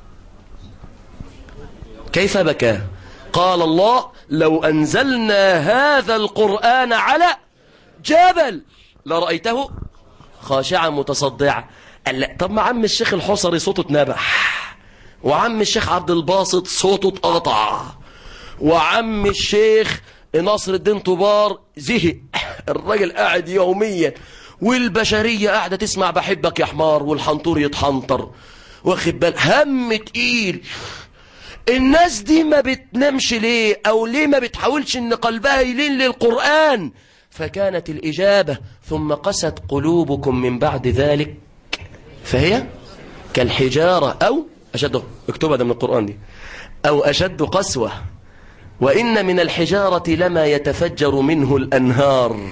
كيف بكى قال الله لو أنزلنا هذا القرآن على جبل لرأيته خاشعا متصدعا قال لا طب ما عم الشيخ الحصري صوته اتنبح وعم الشيخ عبد الباسط صوته اتقطع وعم الشيخ ناصر الدين طبار زهق الراجل قاعد يوميا والبشرية قاعدة تسمع بحبك يا حمار والحنطور يتحنطر واخد بال هم تقيل الناس دي ما بتنامش ليه او ليه ما بتحاولش ان قلبها يلين للقرآن فكانت الإجابة ثم قست قلوبكم من بعد ذلك فهي كالحجارة أو أشد اكتبها ده من القرآن دي أو أشد قسوة وإن من الحجارة لما يتفجر منه الأنهار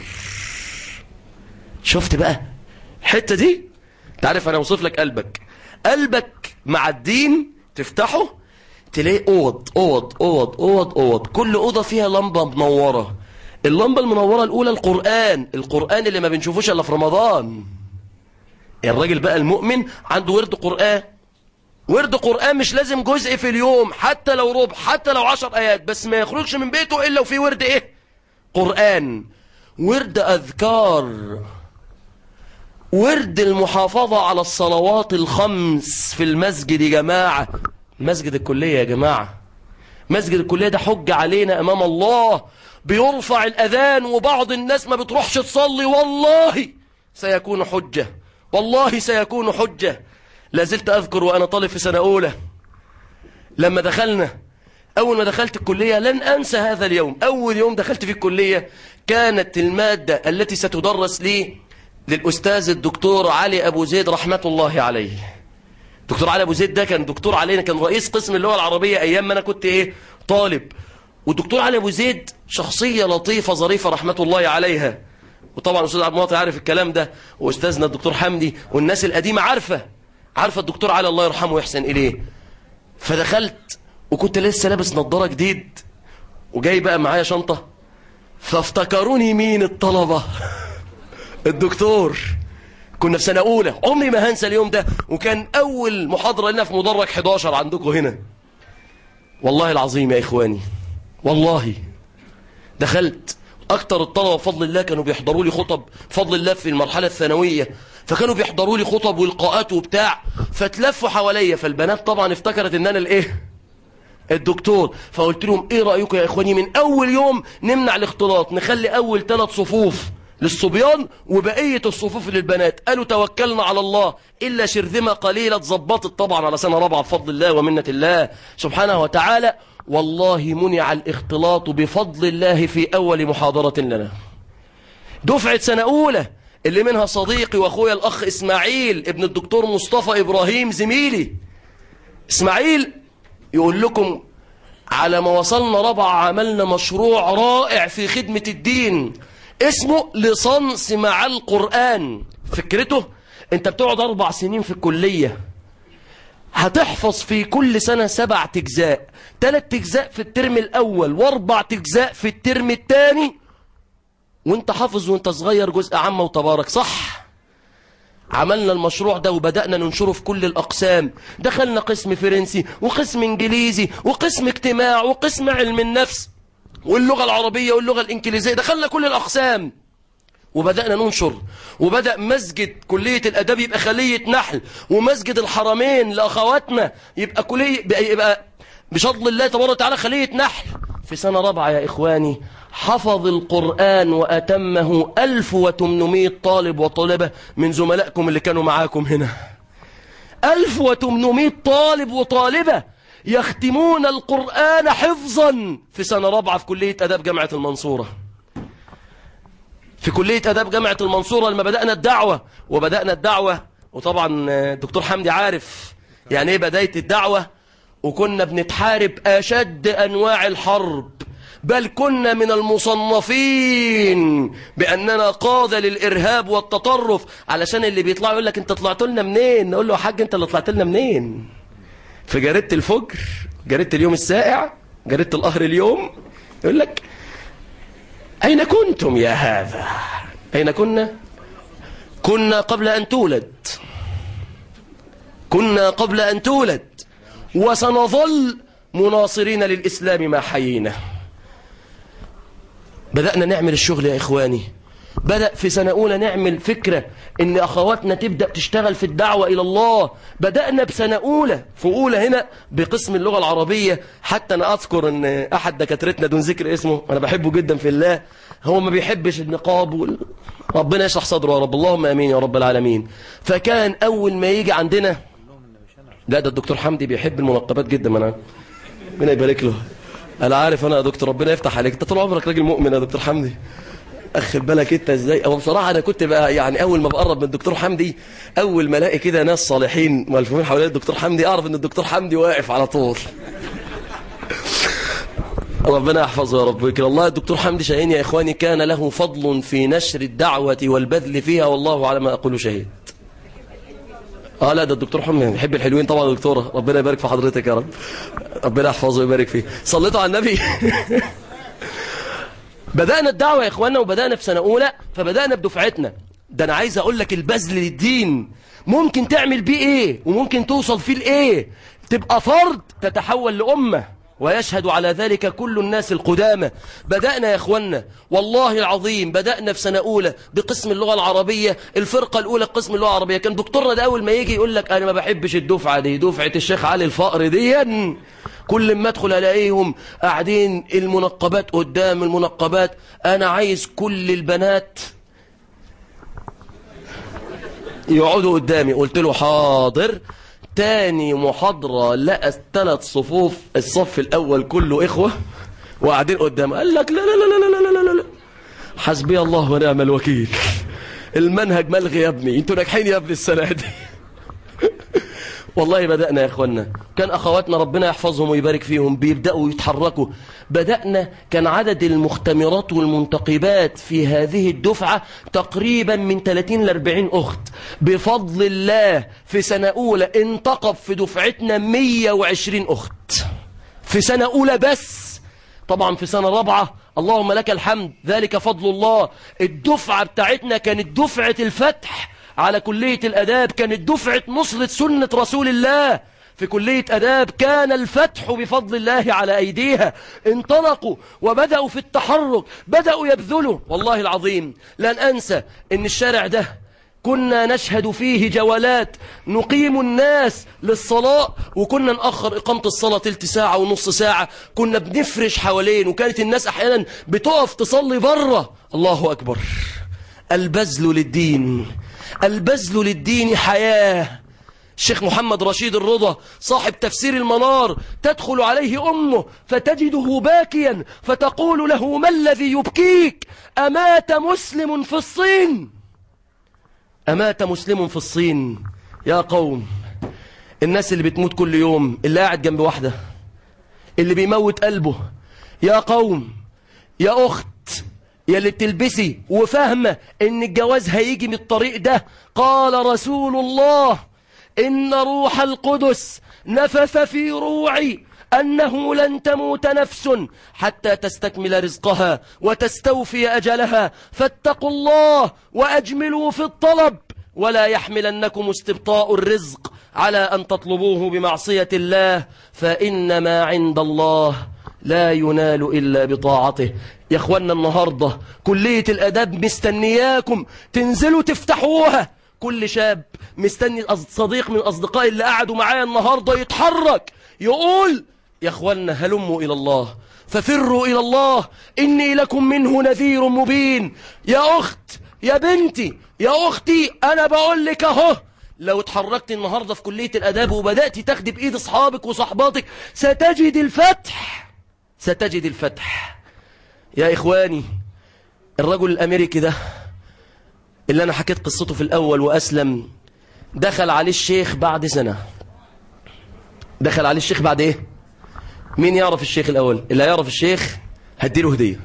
شفت بقى الحتة دي تعرف أنا أوصف لك قلبك قلبك مع الدين تفتحه تلاقي أوض أوض أوض أوض أوض كل أوضة فيها لمبة منورة اللمبة المنورة الأولى القرآن القرآن اللي ما بنشوفوش إلا في رمضان الراجل بقى المؤمن عنده ورد قرآن ورد قرآن مش لازم جزء في اليوم حتى لو ربع حتى لو عشر آيات بس ما يخرجش من بيته إلا وفي ورد إيه قرآن ورد أذكار ورد المحافظة على الصلوات الخمس في المسجد يا جماعة مسجد الكلية يا جماعة مسجد الكلية ده حجة علينا أمام الله بيرفع الأذان وبعض الناس ما بتروحش تصلي والله سيكون حجة والله سيكون حجة لازلت أذكر وأنا طالب في سنة أولى لما دخلنا أول ما دخلت الكلية لن أنسى هذا اليوم أول يوم دخلت في الكلية كانت المادة التي ستدرس لي للأستاذ الدكتور علي أبو زيد رحمة الله عليه دكتور علي أبو زيد ده كان دكتور علينا كان رئيس قسم اللغة العربية أيام ما أنا كنت إيه طالب والدكتور علي أبو زيد شخصية لطيفة ظريفة رحمة الله عليها وطبعا الأستاذ عبد المعطي عارف الكلام ده وأستاذنا الدكتور حمدي والناس القديمة عارفة عارفة الدكتور علي الله يرحمه ويحسن إليه فدخلت وكنت لسه لابس نظارة جديد وجاي بقى معايا شنطة فافتكروني مين الطلبة الدكتور كنا في سنة أولى عمري ما هنسى اليوم ده وكان أول محاضرة لنا في مدرج 11 عندكم هنا والله العظيم يا إخواني والله دخلت أكتر الطلبة بفضل الله كانوا بيحضروا لي خطب بفضل الله في المرحلة الثانوية فكانوا بيحضروا لي خطب ولقاءات وبتاع فتلفوا حواليا فالبنات طبعا افتكرت ان انا الايه الدكتور فقلت لهم ايه رأيكم يا اخواني من اول يوم نمنع الاختلاط نخلي اول ثلاث صفوف للصبيان وبقية الصفوف للبنات قالوا توكلنا على الله إلا شرذمة قليلة اتظبطت طبعا على سنة رابعة بفضل الله ومنة الله سبحانه وتعالى والله منع الاختلاط بفضل الله في أول محاضرة لنا دفعة سنة أولى اللي منها صديقي وأخويا الأخ إسماعيل ابن الدكتور مصطفى إبراهيم زميلي إسماعيل يقول لكم على ما وصلنا رابعة عملنا مشروع رائع في خدمة الدين اسمه لصنص مع القرآن فكرته انت بتقعد أربع سنين في الكلية هتحفظ في كل سنة سبع تجزاء ثلاث تجزاء في الترم الأول واربع تجزاء في الترم الثاني وانت حافظ وانت صغير جزء عامة وتبارك صح عملنا المشروع ده وبدأنا ننشره في كل الأقسام دخلنا قسم فرنسي وقسم إنجليزي وقسم اجتماع وقسم علم النفس واللغة العربية واللغة الإنجليزية دخلنا كل الأقسام وبدأنا ننشر وبدأ مسجد كلية الأدب يبقى خلية نحل ومسجد الحرمين لأخواتنا يبقى كلية يبقى بفضل الله تبارك وتعالى خلية نحل في سنة رابعة يا إخواني حفظ القرآن وأتمه 1800 طالب وطالبة من زملائكم اللي كانوا معاكم هنا 1800 طالب وطالبة يختمون القرآن حفظا في سنة رابعة في كلية أداب جامعة المنصورة في كلية أداب جامعة المنصورة لما بدأنا الدعوة وبدأنا الدعوة وطبعا الدكتور حمدي عارف يعني ايه بداية الدعوة وكنا بنتحارب أشد أنواع الحرب بل كنا من المصنفين بأننا قادة للإرهاب والتطرف علشان اللي بيطلعوا يقول لك انت طلعت لنا منين نقول له يا حاج انت اللي طلعت لنا منين في جريدة الفجر جريدة اليوم السائع جريدة القهر اليوم يقول لك أين كنتم يا هذا أين كنا كنا قبل أن تولد كنا قبل أن تولد وسنظل مناصرين للإسلام ما حيينا بدأنا نعمل الشغل يا إخواني بدأ في سنة أولى نعمل فكرة إن أخواتنا تبدأ تشتغل في الدعوة إلى الله بدأنا بسنة أولى في أولى هنا بقسم اللغة العربية حتى أنا أذكر إن أحد دكاترتنا دون ذكر اسمه أنا بحبه جدا في الله هو ما بيحبش النقاب وال... ربنا يشرح صدره يا رب اللهم أمين يا رب العالمين فكان أول ما يجي عندنا لا ده الدكتور حمدي بيحب المنقبات جدا ما أنا ربنا يبارك له أنا عارف أنا يا دكتور ربنا يفتح عليك أنت طول عمرك راجل مؤمن يا دكتور حمدي اخد بالك انت ازاي هو بصراحه انا كنت بقى يعني اول ما بقرب من الدكتور حمدي اول ما الاقي كده ناس صالحين ملفوفين حوالين الدكتور حمدي اعرف ان الدكتور حمدي واقف على طول ربنا يحفظه يا رب ويكرم الله الدكتور حمدي شاهين يا اخواني كان له فضل في نشر الدعوه والبذل فيها والله على ما اقول شهيد اه لا ده الدكتور حمدي بيحب الحلوين طبعا يا دكتوره ربنا يبارك في حضرتك يا رب ربنا يحفظه ويبارك فيه صليتوا على النبي بدأنا الدعوة يا إخواننا وبدأنا في سنة أولى فبدأنا بدفعتنا ده أنا عايز أقول لك البذل للدين ممكن تعمل بيه إيه وممكن توصل فيه لإيه تبقى فرد تتحول لأمة ويشهد على ذلك كل الناس القدامى بدأنا يا اخوانا والله العظيم بدأنا في سنة أولى بقسم اللغة العربية الفرقة الأولى قسم اللغة العربية كان دكتورنا ده أول ما يجي يقول لك أنا ما بحبش الدفعة دي دفعة الشيخ علي الفقر دي كل ما أدخل ألاقيهم قاعدين المنقبات قدام المنقبات أنا عايز كل البنات يقعدوا قدامي قلت له حاضر تاني محاضرة لقى الثلاث صفوف الصف الأول كله إخوة وقاعدين قدام قال لك لا لا لا لا لا لا لا لا حسبي الله ونعم الوكيل المنهج ملغي يا ابني انتوا ناجحين يا ابني السنة دي والله بدأنا يا اخوانا كان اخواتنا ربنا يحفظهم ويبارك فيهم بيبدأوا يتحركوا بدأنا كان عدد المختمرات والمنتقبات في هذه الدفعة تقريبا من 30 ل 40 اخت بفضل الله في سنة اولى انتقب في دفعتنا 120 اخت في سنة اولى بس طبعا في سنة رابعة اللهم لك الحمد ذلك فضل الله الدفعة بتاعتنا كانت دفعة الفتح على كلية الأداب كانت دفعة نصرة سنة رسول الله في كلية أداب كان الفتح بفضل الله على أيديها انطلقوا وبدأوا في التحرك بدأوا يبذلوا والله العظيم لن أنسى أن الشارع ده كنا نشهد فيه جولات نقيم الناس للصلاة وكنا نأخر إقامة الصلاة تلت ساعة ونص ساعة كنا بنفرش حوالين وكانت الناس أحيانا بتقف تصلي بره الله أكبر البذل للدين البذل للدين حياة الشيخ محمد رشيد الرضا صاحب تفسير المنار تدخل عليه أمه فتجده باكيا فتقول له ما الذي يبكيك أمات مسلم في الصين أمات مسلم في الصين يا قوم الناس اللي بتموت كل يوم اللي قاعد جنب واحدة اللي بيموت قلبه يا قوم يا أخت يا اللي بتلبسي وفاهمة ان الجواز هيجي من الطريق ده قال رسول الله إن روح القدس نفث في روعي أنه لن تموت نفس حتى تستكمل رزقها وتستوفي أجلها فاتقوا الله وأجملوا في الطلب ولا يحملنكم استبطاء الرزق على أن تطلبوه بمعصية الله فإن ما عند الله لا ينال إلا بطاعته يا أخوانا النهاردة كلية الأداب مستنياكم تنزلوا تفتحوها كل شاب مستني صديق من أصدقائي اللي قعدوا معايا النهاردة يتحرك يقول يا أخوانا هلموا إلى الله ففروا إلى الله إني لكم منه نذير مبين يا أخت يا بنتي يا أختي أنا بقول لك أهو لو اتحركت النهاردة في كلية الأداب وبدأت تاخدي بإيد أصحابك وصحباتك ستجد الفتح ستجد الفتح يا إخواني الرجل الأمريكي ده اللي أنا حكيت قصته في الأول وأسلم دخل عليه الشيخ بعد سنة دخل عليه الشيخ بعد إيه مين يعرف الشيخ الأول اللي يعرف الشيخ هديله هدية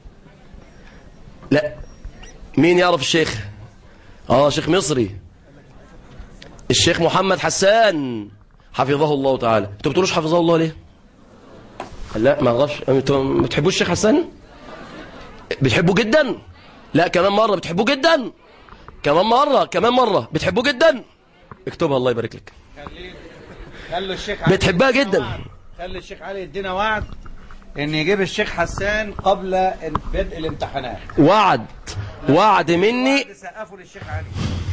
لا مين يعرف الشيخ آه شيخ مصري الشيخ محمد حسان حفظه الله تعالى انتوا بتقولوش حفظه الله ليه لا ما اعرفش انتوا ما بتحبوش الشيخ حسان بتحبوه جدا لا كمان مرة بتحبوه جدا كمان مرة كمان مرة بتحبوه جدا اكتبها الله يبارك لك خلوا الشيخ علي بتحبها يدينا جدا. وعد. خلي الشيخ علي يدينا وعد ان يجيب الشيخ حسان قبل بدء الامتحانات وعد وعد مني وعد سقفوا للشيخ علي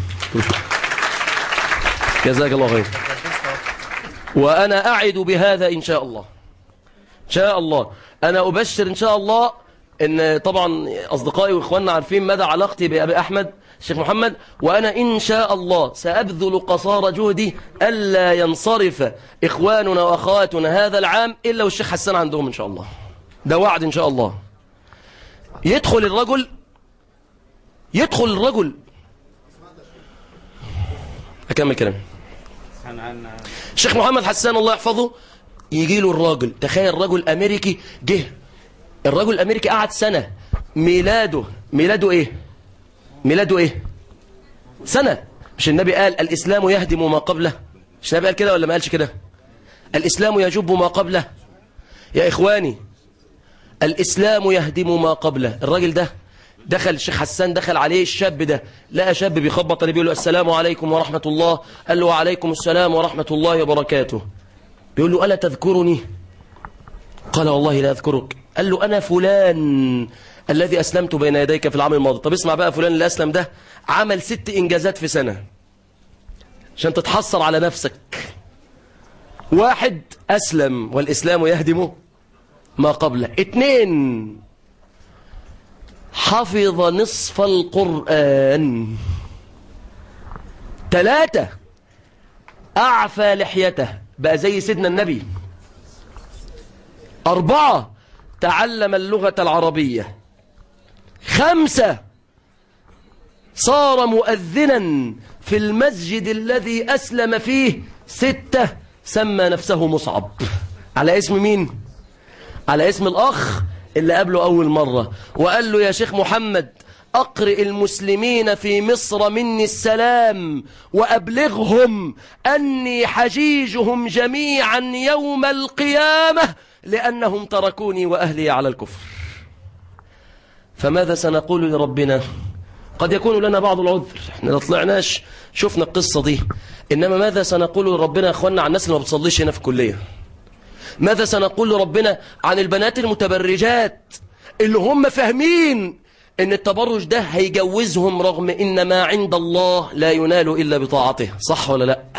جزاك الله خير وأنا أعد بهذا إن شاء الله إن شاء الله أنا أبشر إن شاء الله إن طبعا أصدقائي وإخواننا عارفين مدى علاقتي بأبي أحمد الشيخ محمد وأنا إن شاء الله سأبذل قصارى جهدي ألا ينصرف إخواننا وأخواتنا هذا العام إلا والشيخ حسان عندهم إن شاء الله ده وعد إن شاء الله يدخل الرجل يدخل الرجل أكمل كلامي عن عن الشيخ محمد حسان الله يحفظه يجي له الراجل تخيل رجل امريكي جه الرجل الامريكي قعد سنة ميلاده ميلاده ايه ميلاده ايه سنة مش النبي قال الاسلام يهدم ما قبله مش النبي قال كده ولا ما قالش كده الاسلام يجب ما قبله يا اخواني الاسلام يهدم ما قبله الراجل ده دخل الشيخ حسان دخل عليه الشاب ده لقى شاب بيخبط عليه بيقول له السلام عليكم ورحمة الله قال له وعليكم السلام ورحمة الله وبركاته بيقول له ألا تذكرني قال والله لا أذكرك قال له أنا فلان الذي أسلمت بين يديك في العام الماضي طب اسمع بقى فلان اللي أسلم ده عمل ست إنجازات في سنة عشان تتحصر على نفسك واحد أسلم والإسلام يهدم ما قبله اتنين حفظ نصف القرآن ثلاثة أعفى لحيته بقى زي سيدنا النبي أربعة تعلم اللغة العربية خمسة صار مؤذنا في المسجد الذي أسلم فيه ستة سمى نفسه مصعب على اسم مين؟ على اسم الأخ اللي قابله أول مرة وقال له يا شيخ محمد أقرئ المسلمين في مصر مني السلام وأبلغهم أني حجيجهم جميعا يوم القيامة لأنهم تركوني وأهلي على الكفر فماذا سنقول لربنا قد يكون لنا بعض العذر احنا لا طلعناش شفنا القصة دي إنما ماذا سنقول لربنا يا أخوانا عن الناس اللي ما بتصليش هنا في الكلية ماذا سنقول لربنا عن البنات المتبرجات اللي هم فاهمين ان التبرج ده هيجوزهم رغم ان ما عند الله لا ينال الا بطاعته صح ولا لا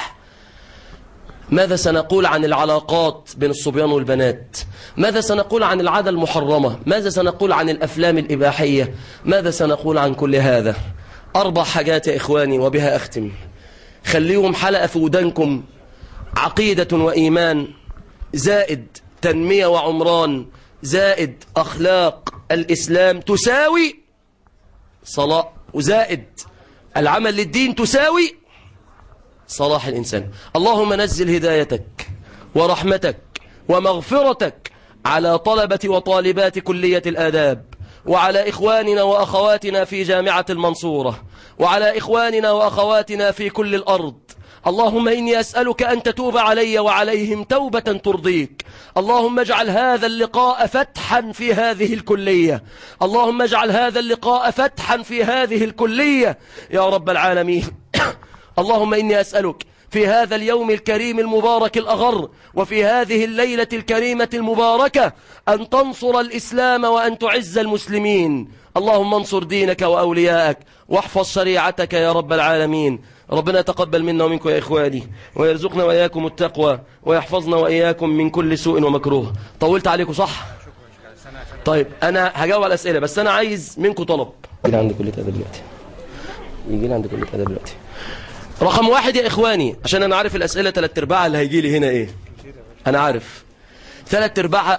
ماذا سنقول عن العلاقات بين الصبيان والبنات ماذا سنقول عن العادة المحرمة ماذا سنقول عن الأفلام الإباحية ماذا سنقول عن كل هذا أربع حاجات يا إخواني وبها أختم خليهم حلقة في ودانكم عقيدة وإيمان زائد تنمية وعمران زائد أخلاق الإسلام تساوي صلاة وزائد العمل للدين تساوي صلاح الإنسان اللهم نزل هدايتك ورحمتك ومغفرتك على طلبة وطالبات كلية الآداب وعلى إخواننا وأخواتنا في جامعة المنصورة وعلى إخواننا وأخواتنا في كل الأرض اللهم إني أسألك أن تتوب علي وعليهم توبة ترضيك اللهم اجعل هذا اللقاء فتحا في هذه الكلية اللهم اجعل هذا اللقاء فتحا في هذه الكلية يا رب العالمين اللهم إني أسألك في هذا اليوم الكريم المبارك الأغر وفي هذه الليلة الكريمة المباركة أن تنصر الإسلام وأن تعز المسلمين اللهم انصر دينك وأولياءك واحفظ شريعتك يا رب العالمين ربنا يتقبل منا ومنكم يا إخواني ويرزقنا وإياكم التقوى ويحفظنا وإياكم من كل سوء ومكروه طولت عليكم صح؟ طيب أنا هجاوب على الأسئلة بس أنا عايز منكم طلب يجي عند كلية أدب دلوقتي يجي عند كلية أدب دلوقتي رقم واحد يا إخواني عشان أنا عارف الأسئلة تلات أرباعها اللي هيجي لي هنا إيه أنا عارف ثلاث أرباعها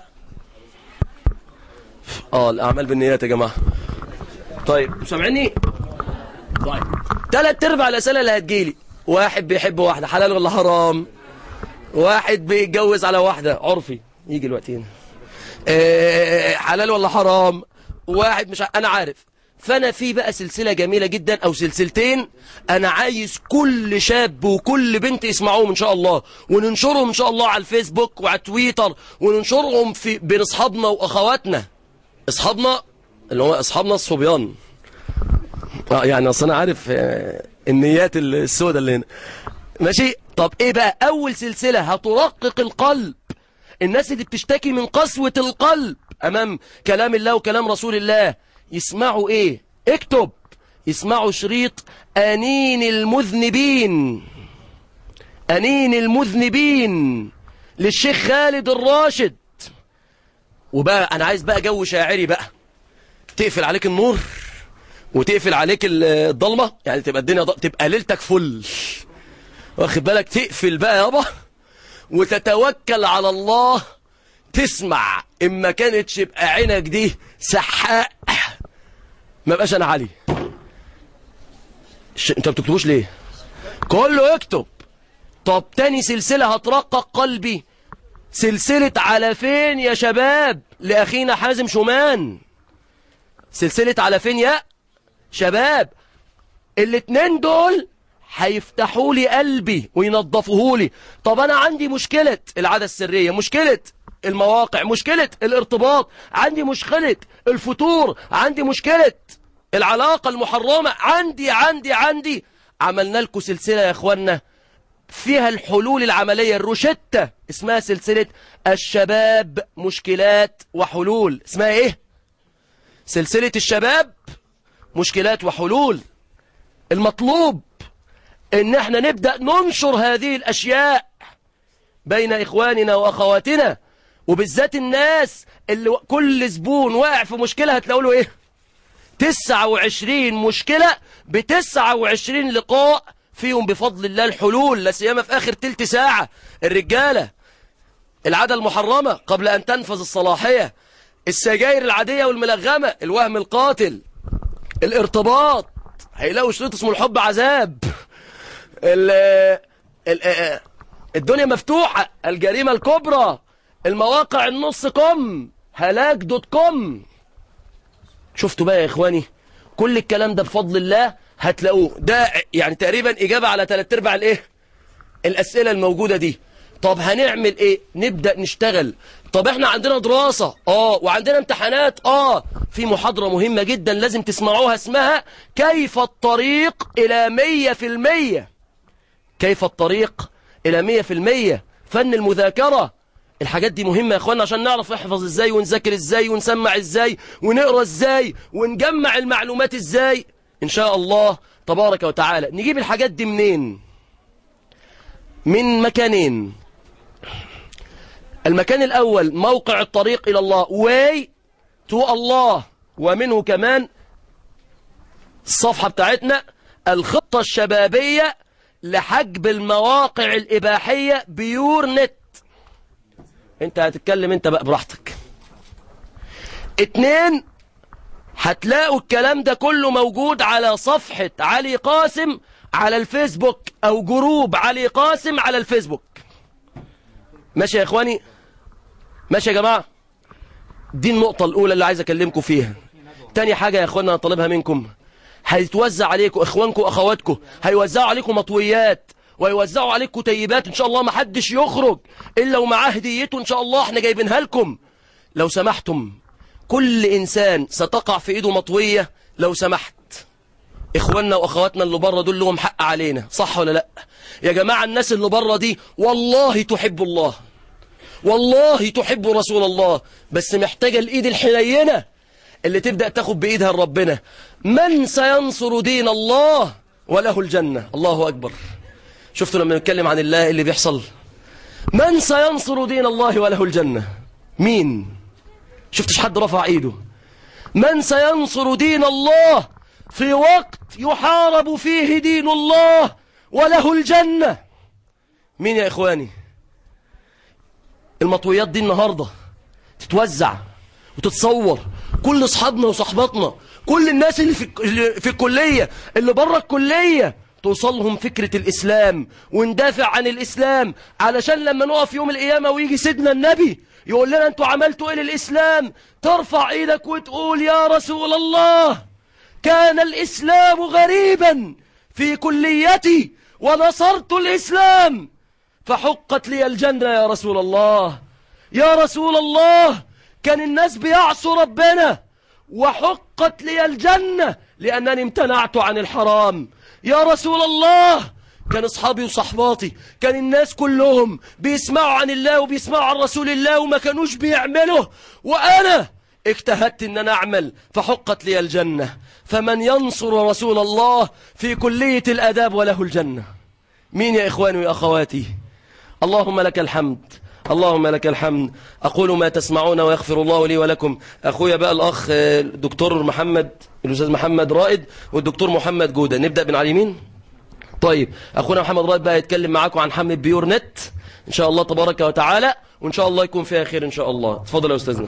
آه الأعمال بالنيات يا جماعة طيب سامعني طيب ثلاث أرباع الأسئلة اللي هتجيلي واحد بيحب واحدة حلال ولا حرام واحد بيتجوز على واحدة عرفي يجي الوقت هنا إيه حلال ولا حرام واحد مش ع... أنا عارف فأنا في بقى سلسلة جميلة جدا أو سلسلتين أنا عايز كل شاب وكل بنت يسمعوهم إن شاء الله وننشرهم إن شاء الله على الفيسبوك وعلى تويتر وننشرهم في بين أصحابنا وأخواتنا أصحابنا اللي هو أصحابنا الصبيان آه يعني أصل أنا عارف آه النيات السوداء اللي هنا ماشي طب إيه بقى أول سلسلة هترقق القلب الناس اللي بتشتكي من قسوة القلب أمام كلام الله وكلام رسول الله يسمعوا ايه اكتب يسمعوا شريط أنين المذنبين أنين المذنبين للشيخ خالد الراشد وبقى أنا عايز بقى جو شاعري بقى تقفل عليك النور وتقفل عليك الضلمة يعني تبقى الدنيا ضل... تبقى ليلتك فل واخد بالك تقفل بقى يابا وتتوكل على الله تسمع إما كانتش يبقى عينك دي سحاء ما بقاش أنا علي ش... انت بتكتبوش ليه كله يكتب طب تاني سلسلة هترقق قلبي سلسلة على فين يا شباب لأخينا حازم شومان سلسلة على فين يا شباب الاتنين دول هيفتحوا لي قلبي وينظفوه لي طب انا عندي مشكلة العادة السرية مشكلة المواقع مشكلة الارتباط عندي مشكلة الفتور عندي مشكلة العلاقة المحرمة عندي عندي عندي عملنا لكم سلسلة يا اخوانا فيها الحلول العملية الروشتة اسمها سلسلة الشباب مشكلات وحلول اسمها ايه سلسلة الشباب مشكلات وحلول المطلوب ان احنا نبدأ ننشر هذه الاشياء بين اخواننا واخواتنا وبالذات الناس اللي كل زبون واقع في مشكلة هتلاقوا له ايه 29 مشكلة ب 29 لقاء فيهم بفضل الله الحلول لا سيما في اخر تلت ساعة الرجالة العادة المحرمة قبل ان تنفذ الصلاحية السجاير العادية والملغمة الوهم القاتل الارتباط هيلاقوا شريط اسمه الحب عذاب ال ال الدنيا مفتوحة الجريمة الكبرى المواقع النص كم هلاك دوت كوم شفتوا بقى يا إخواني كل الكلام ده بفضل الله هتلاقوه ده يعني تقريبا إجابة على ثلاث أرباع الإيه الأسئلة الموجودة دي طب هنعمل إيه نبدأ نشتغل طب إحنا عندنا دراسة آه وعندنا امتحانات آه في محاضرة مهمة جدا لازم تسمعوها اسمها كيف الطريق إلى مية في المية كيف الطريق إلى مية في المية فن المذاكرة الحاجات دي مهمة يا اخوانا عشان نعرف نحفظ ازاي ونذاكر ازاي ونسمع ازاي ونقرا ازاي ونجمع المعلومات ازاي ان شاء الله تبارك وتعالى نجيب الحاجات دي منين من مكانين المكان الاول موقع الطريق الى الله واي تو الله ومنه كمان الصفحة بتاعتنا الخطة الشبابية لحجب المواقع الإباحية بيور نت انت هتتكلم انت بقى براحتك اتنين هتلاقوا الكلام ده كله موجود على صفحة علي قاسم على الفيسبوك او جروب علي قاسم على الفيسبوك ماشي يا اخواني ماشي يا جماعة دي النقطة الاولى اللي عايز اكلمكم فيها تاني حاجة يا اخوانا طالبها منكم هيتوزع عليكم اخوانكم واخواتكم هيوزعوا عليكم مطويات ويوزعوا عليكم كتيبات ان شاء الله ما حدش يخرج الا ومعاه هديته ان شاء الله احنا جايبينها لكم لو سمحتم كل انسان ستقع في ايده مطوية لو سمحت اخواننا واخواتنا اللي بره دول لهم حق علينا صح ولا لا يا جماعة الناس اللي بره دي والله تحب الله والله تحب رسول الله بس محتاجة الايد الحنينة اللي تبدأ تاخد بإيدها لربنا من سينصر دين الله وله الجنة الله أكبر شفتوا لما نتكلم عن الله اللي بيحصل من سينصر دين الله وله الجنة مين شفتش حد رفع ايده من سينصر دين الله في وقت يحارب فيه دين الله وله الجنة مين يا إخواني المطويات دي النهاردة تتوزع وتتصور كل اصحابنا وصحباتنا كل الناس اللي في, اللي في الكلية اللي بره الكلية توصلهم فكرة الإسلام وندافع عن الإسلام علشان لما نقف يوم القيامة ويجي سيدنا النبي يقول لنا أنتوا عملتوا إيه للإسلام ترفع إيدك وتقول يا رسول الله كان الإسلام غريبا في كليتي ونصرت الإسلام فحقت لي الجنة يا رسول الله يا رسول الله كان الناس بيعصوا ربنا وحقت لي الجنة لأنني امتنعت عن الحرام يا رسول الله كان أصحابي وصحباتي كان الناس كلهم بيسمعوا عن الله وبيسمعوا عن رسول الله وما كانوش بيعملوا وأنا اجتهدت ان انا اعمل فحقت لي الجنة فمن ينصر رسول الله في كلية الاداب وله الجنة مين يا اخواني ويا اخواتي اللهم لك الحمد اللهم لك الحمد أقول ما تسمعون ويغفر الله لي ولكم أخويا بقى الأخ الدكتور محمد الأستاذ محمد رائد والدكتور محمد جودة نبدأ بن على اليمين طيب أخونا محمد رائد بقى يتكلم معاكم عن حملة بيور نت إن شاء الله تبارك وتعالى وإن شاء الله يكون فيها خير إن شاء الله تفضل يا أستاذنا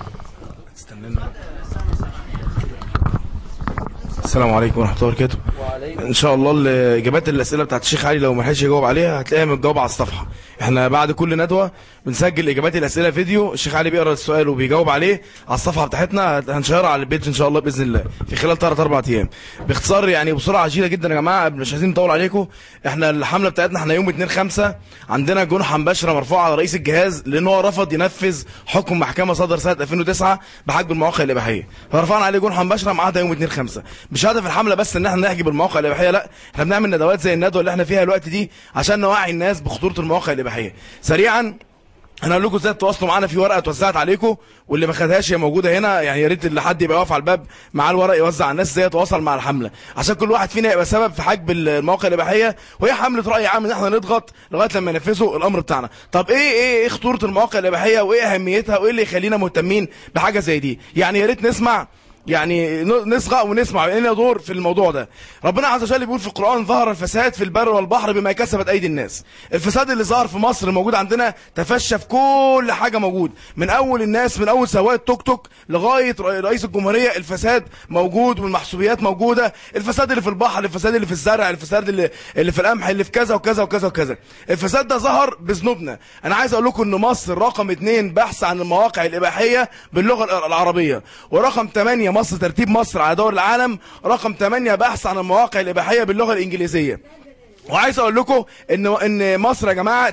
السلام عليكم ورحمه الله وبركاته ان شاء الله الاجابات الاسئله بتاعت الشيخ علي لو ما لحقش يجاوب عليها هتلاقيها متجاوبه على الصفحه احنا بعد كل ندوه بنسجل اجابات الاسئله فيديو الشيخ علي بيقرا السؤال وبيجاوب عليه على الصفحه بتاعتنا هنشيرها على البيج ان شاء الله باذن الله في خلال 3 4 ايام باختصار يعني بسرعه عجيله جدا يا جماعه مش عايزين نطول عليكم احنا الحمله بتاعتنا احنا يوم 2 5 عندنا جنحه مباشره مرفوعه على رئيس الجهاز لان هو رفض ينفذ حكم محكمه صدر سنه 2009 بحجب المواقع الاباحيه فرفعنا عليه جنحه مباشره معاها يوم 2 5 بشكل مش هدف الحمله بس ان احنا نحجب المواقع الاباحيه لا احنا بنعمل ندوات زي الندوه اللي احنا فيها الوقت دي عشان نوعي الناس بخطوره المواقع الاباحيه سريعا انا اقول لكم ازاي تتواصلوا معانا في ورقه اتوزعت عليكم واللي ما خدهاش هي موجوده هنا يعني يا ريت اللي حد يبقى واقف على الباب معاه الورق يوزع على الناس ازاي يتواصل مع الحمله عشان كل واحد فينا يبقى سبب في حجب المواقع الاباحيه وهي حمله راي عام ان احنا نضغط لغايه لما ينفذوا الامر بتاعنا طب ايه ايه ايه خطوره المواقع الاباحيه وايه اهميتها وايه اللي يخلينا مهتمين بحاجه زي دي يعني يا ريت نسمع يعني ن- نصغى ونسمع لنا دور في الموضوع ده ربنا عز وجل بيقول في القرآن ظهر الفساد في البر والبحر بما كسبت أيدي الناس الفساد اللي ظهر في مصر موجود عندنا تفشى في كل حاجة موجود من أول الناس من أول سواق التوك توك لغاية رئي- رئيس الجمهورية الفساد موجود والمحسوبيات موجودة الفساد اللي في البحر الفساد اللي في الزرع الفساد اللي, اللي في القمح اللي في كذا وكذا وكذا وكذا الفساد ده ظهر بذنوبنا أنا عايز أقول لكم إن مصر رقم اتنين بحث عن المواقع الإباحية باللغة العربية ورقم 8 مصر ترتيب مصر على دور العالم رقم 8 بحث عن المواقع الإباحية باللغة الإنجليزية وعايز اقول لكم ان ان مصر يا جماعه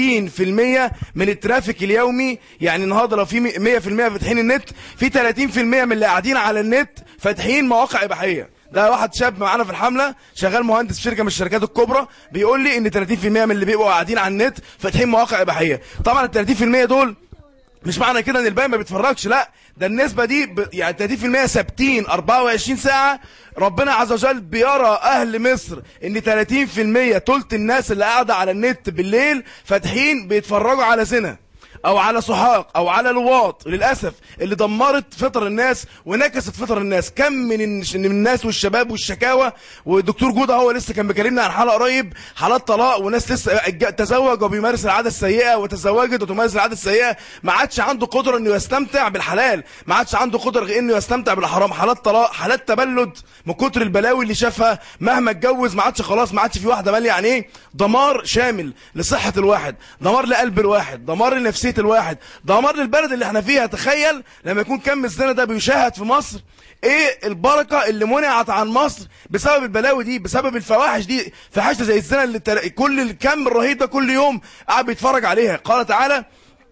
30% من الترافيك اليومي يعني النهارده لو في 100% فاتحين النت في 30% من اللي قاعدين على النت فاتحين مواقع اباحيه ده واحد شاب معانا في الحمله شغال مهندس في شركه من الشركات الكبرى بيقول لي ان 30% من اللي بيبقوا قاعدين على النت فاتحين مواقع اباحيه طبعا ال 30% دول مش معنى كده ان الباقي ما بيتفرجش لا ده النسبه دي ب... يعني 30% ثابتين 24 ساعه ربنا عز وجل بيرى اهل مصر ان 30% تلت الناس اللي قاعده على النت بالليل فاتحين بيتفرجوا على زنا او على سحاق او على لواط للاسف اللي دمرت فطر الناس ونكست فطر الناس كم من النش- من الناس والشباب والشكاوى والدكتور جوده هو لسه كان بيكلمنا عن حاله قريب حالات طلاق وناس لسه اتج- تزوج وبيمارس العاده السيئه وتزوجت وتمارس العاده السيئه ما عادش عنده قدره انه يستمتع بالحلال ما عادش عنده قدره غير انه يستمتع بالحرام حالات طلاق حالات تبلد من كتر البلاوي اللي شافها مهما اتجوز ما عادش خلاص ما عادش في واحده ماليه يعني ايه دمار شامل لصحه الواحد دمار لقلب الواحد دمار لنفسيه الواحد دمار للبلد اللي احنا فيها تخيل لما يكون كم الزنا ده بيشاهد في مصر ايه البركه اللي منعت عن مصر بسبب البلاوي دي بسبب الفواحش دي فحشه زي الزنا اللي تل... كل الكم الرهيب ده كل يوم قاعد بيتفرج عليها قال تعالى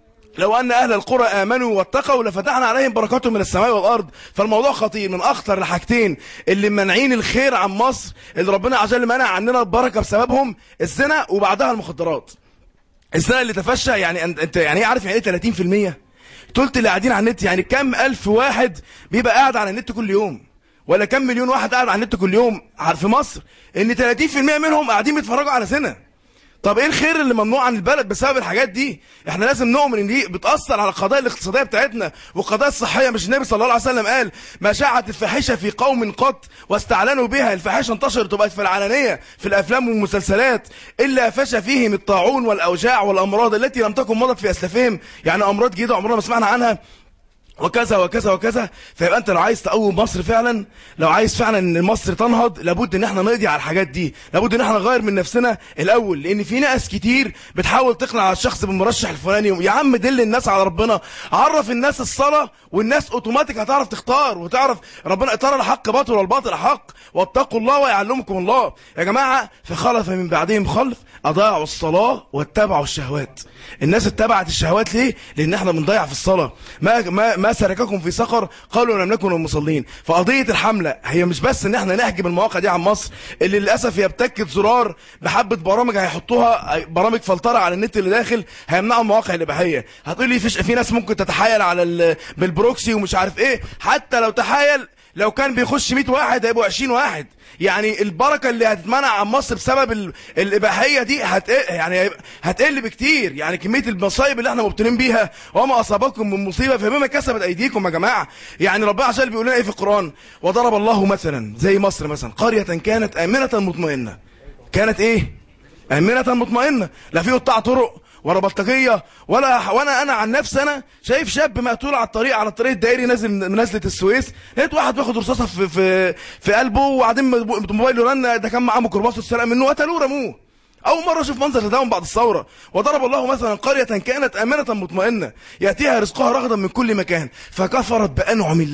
لو أن أهل القرى آمنوا واتقوا لفتحنا عليهم بركات من السماء والأرض فالموضوع خطير من أخطر الحاجتين اللي منعين الخير عن مصر اللي ربنا عز وجل منع عننا البركة بسببهم الزنا وبعدها المخدرات الزنا اللي تفشى يعني أنت أنت يعني ايه عارف يعني ايه 30% تلت اللي قاعدين على النت يعني كم ألف واحد بيبقى قاعد على النت كل يوم ولا كم مليون واحد قاعد على النت كل يوم في مصر ان 30% منهم قاعدين بيتفرجوا على زنا طب ايه الخير اللي ممنوع عن البلد بسبب الحاجات دي احنا لازم نؤمن ان دي بتاثر على القضايا الاقتصاديه بتاعتنا والقضايا الصحيه مش النبي صلى الله عليه وسلم قال ما شاعت الفاحشه في قوم قط واستعلنوا بها الفاحشه انتشرت وبقت في العلانيه في الافلام والمسلسلات الا فشى فيهم الطاعون والاوجاع والامراض التي لم تكن مضت في اسلافهم يعني امراض جديده عمرنا ما سمعنا عنها وكذا وكذا وكذا فيبقى انت لو عايز تقوم مصر فعلا لو عايز فعلا ان مصر تنهض لابد ان احنا نقضي على الحاجات دي لابد ان احنا نغير من نفسنا الاول لان في ناس كتير بتحاول تقنع الشخص بالمرشح الفلاني يا عم دل الناس على ربنا عرف الناس الصلاه والناس اوتوماتيك هتعرف تختار وتعرف ربنا ترى الحق باطل والباطل حق واتقوا الله ويعلمكم الله يا جماعه فخلف من بعدهم خلف اضاعوا الصلاه واتبعوا الشهوات الناس اتبعت الشهوات ليه لان احنا بنضيع في الصلاه ما ما ما سلككم في سقر قالوا لم نكن من المصلين فقضيه الحمله هي مش بس ان احنا نحجب المواقع دي عن مصر اللي للاسف هي بتكه زرار بحبه برامج هيحطوها برامج فلتره على النت اللي داخل هيمنعوا المواقع الاباحيه هتقول لي فيش في ناس ممكن تتحايل على ال- بالبروكسي ومش عارف ايه حتى لو تحايل لو كان بيخش 100 واحد هيبقوا 20 واحد يعني البركه اللي هتتمنع عن مصر بسبب ال- الاباحيه دي هت يعني هيبقى- هتقل بكتير يعني كميه المصايب اللي احنا مبتلين بيها وما اصابكم من مصيبه فبما كسبت ايديكم يا جماعه يعني ربنا عز وجل بيقول لنا ايه في القران وضرب الله مثلا زي مصر مثلا قريه كانت امنه مطمئنه كانت ايه امنه مطمئنه لا في قطاع طرق ولا بلطجيه ولا وانا انا عن نفسي انا شايف شاب مقتول على الطريق على الطريق الدائري نازل من نزله السويس لقيت واحد بياخد رصاصه في في في قلبه وبعدين موبايله رن ده كان معاه ميكروباص اتسرق منه قتلوه رموه اول مره اشوف منظر ده من بعد الثوره وضرب الله مثلا قريه كانت امنه مطمئنه ياتيها رزقها رغدا من كل مكان فكفرت بانعم الله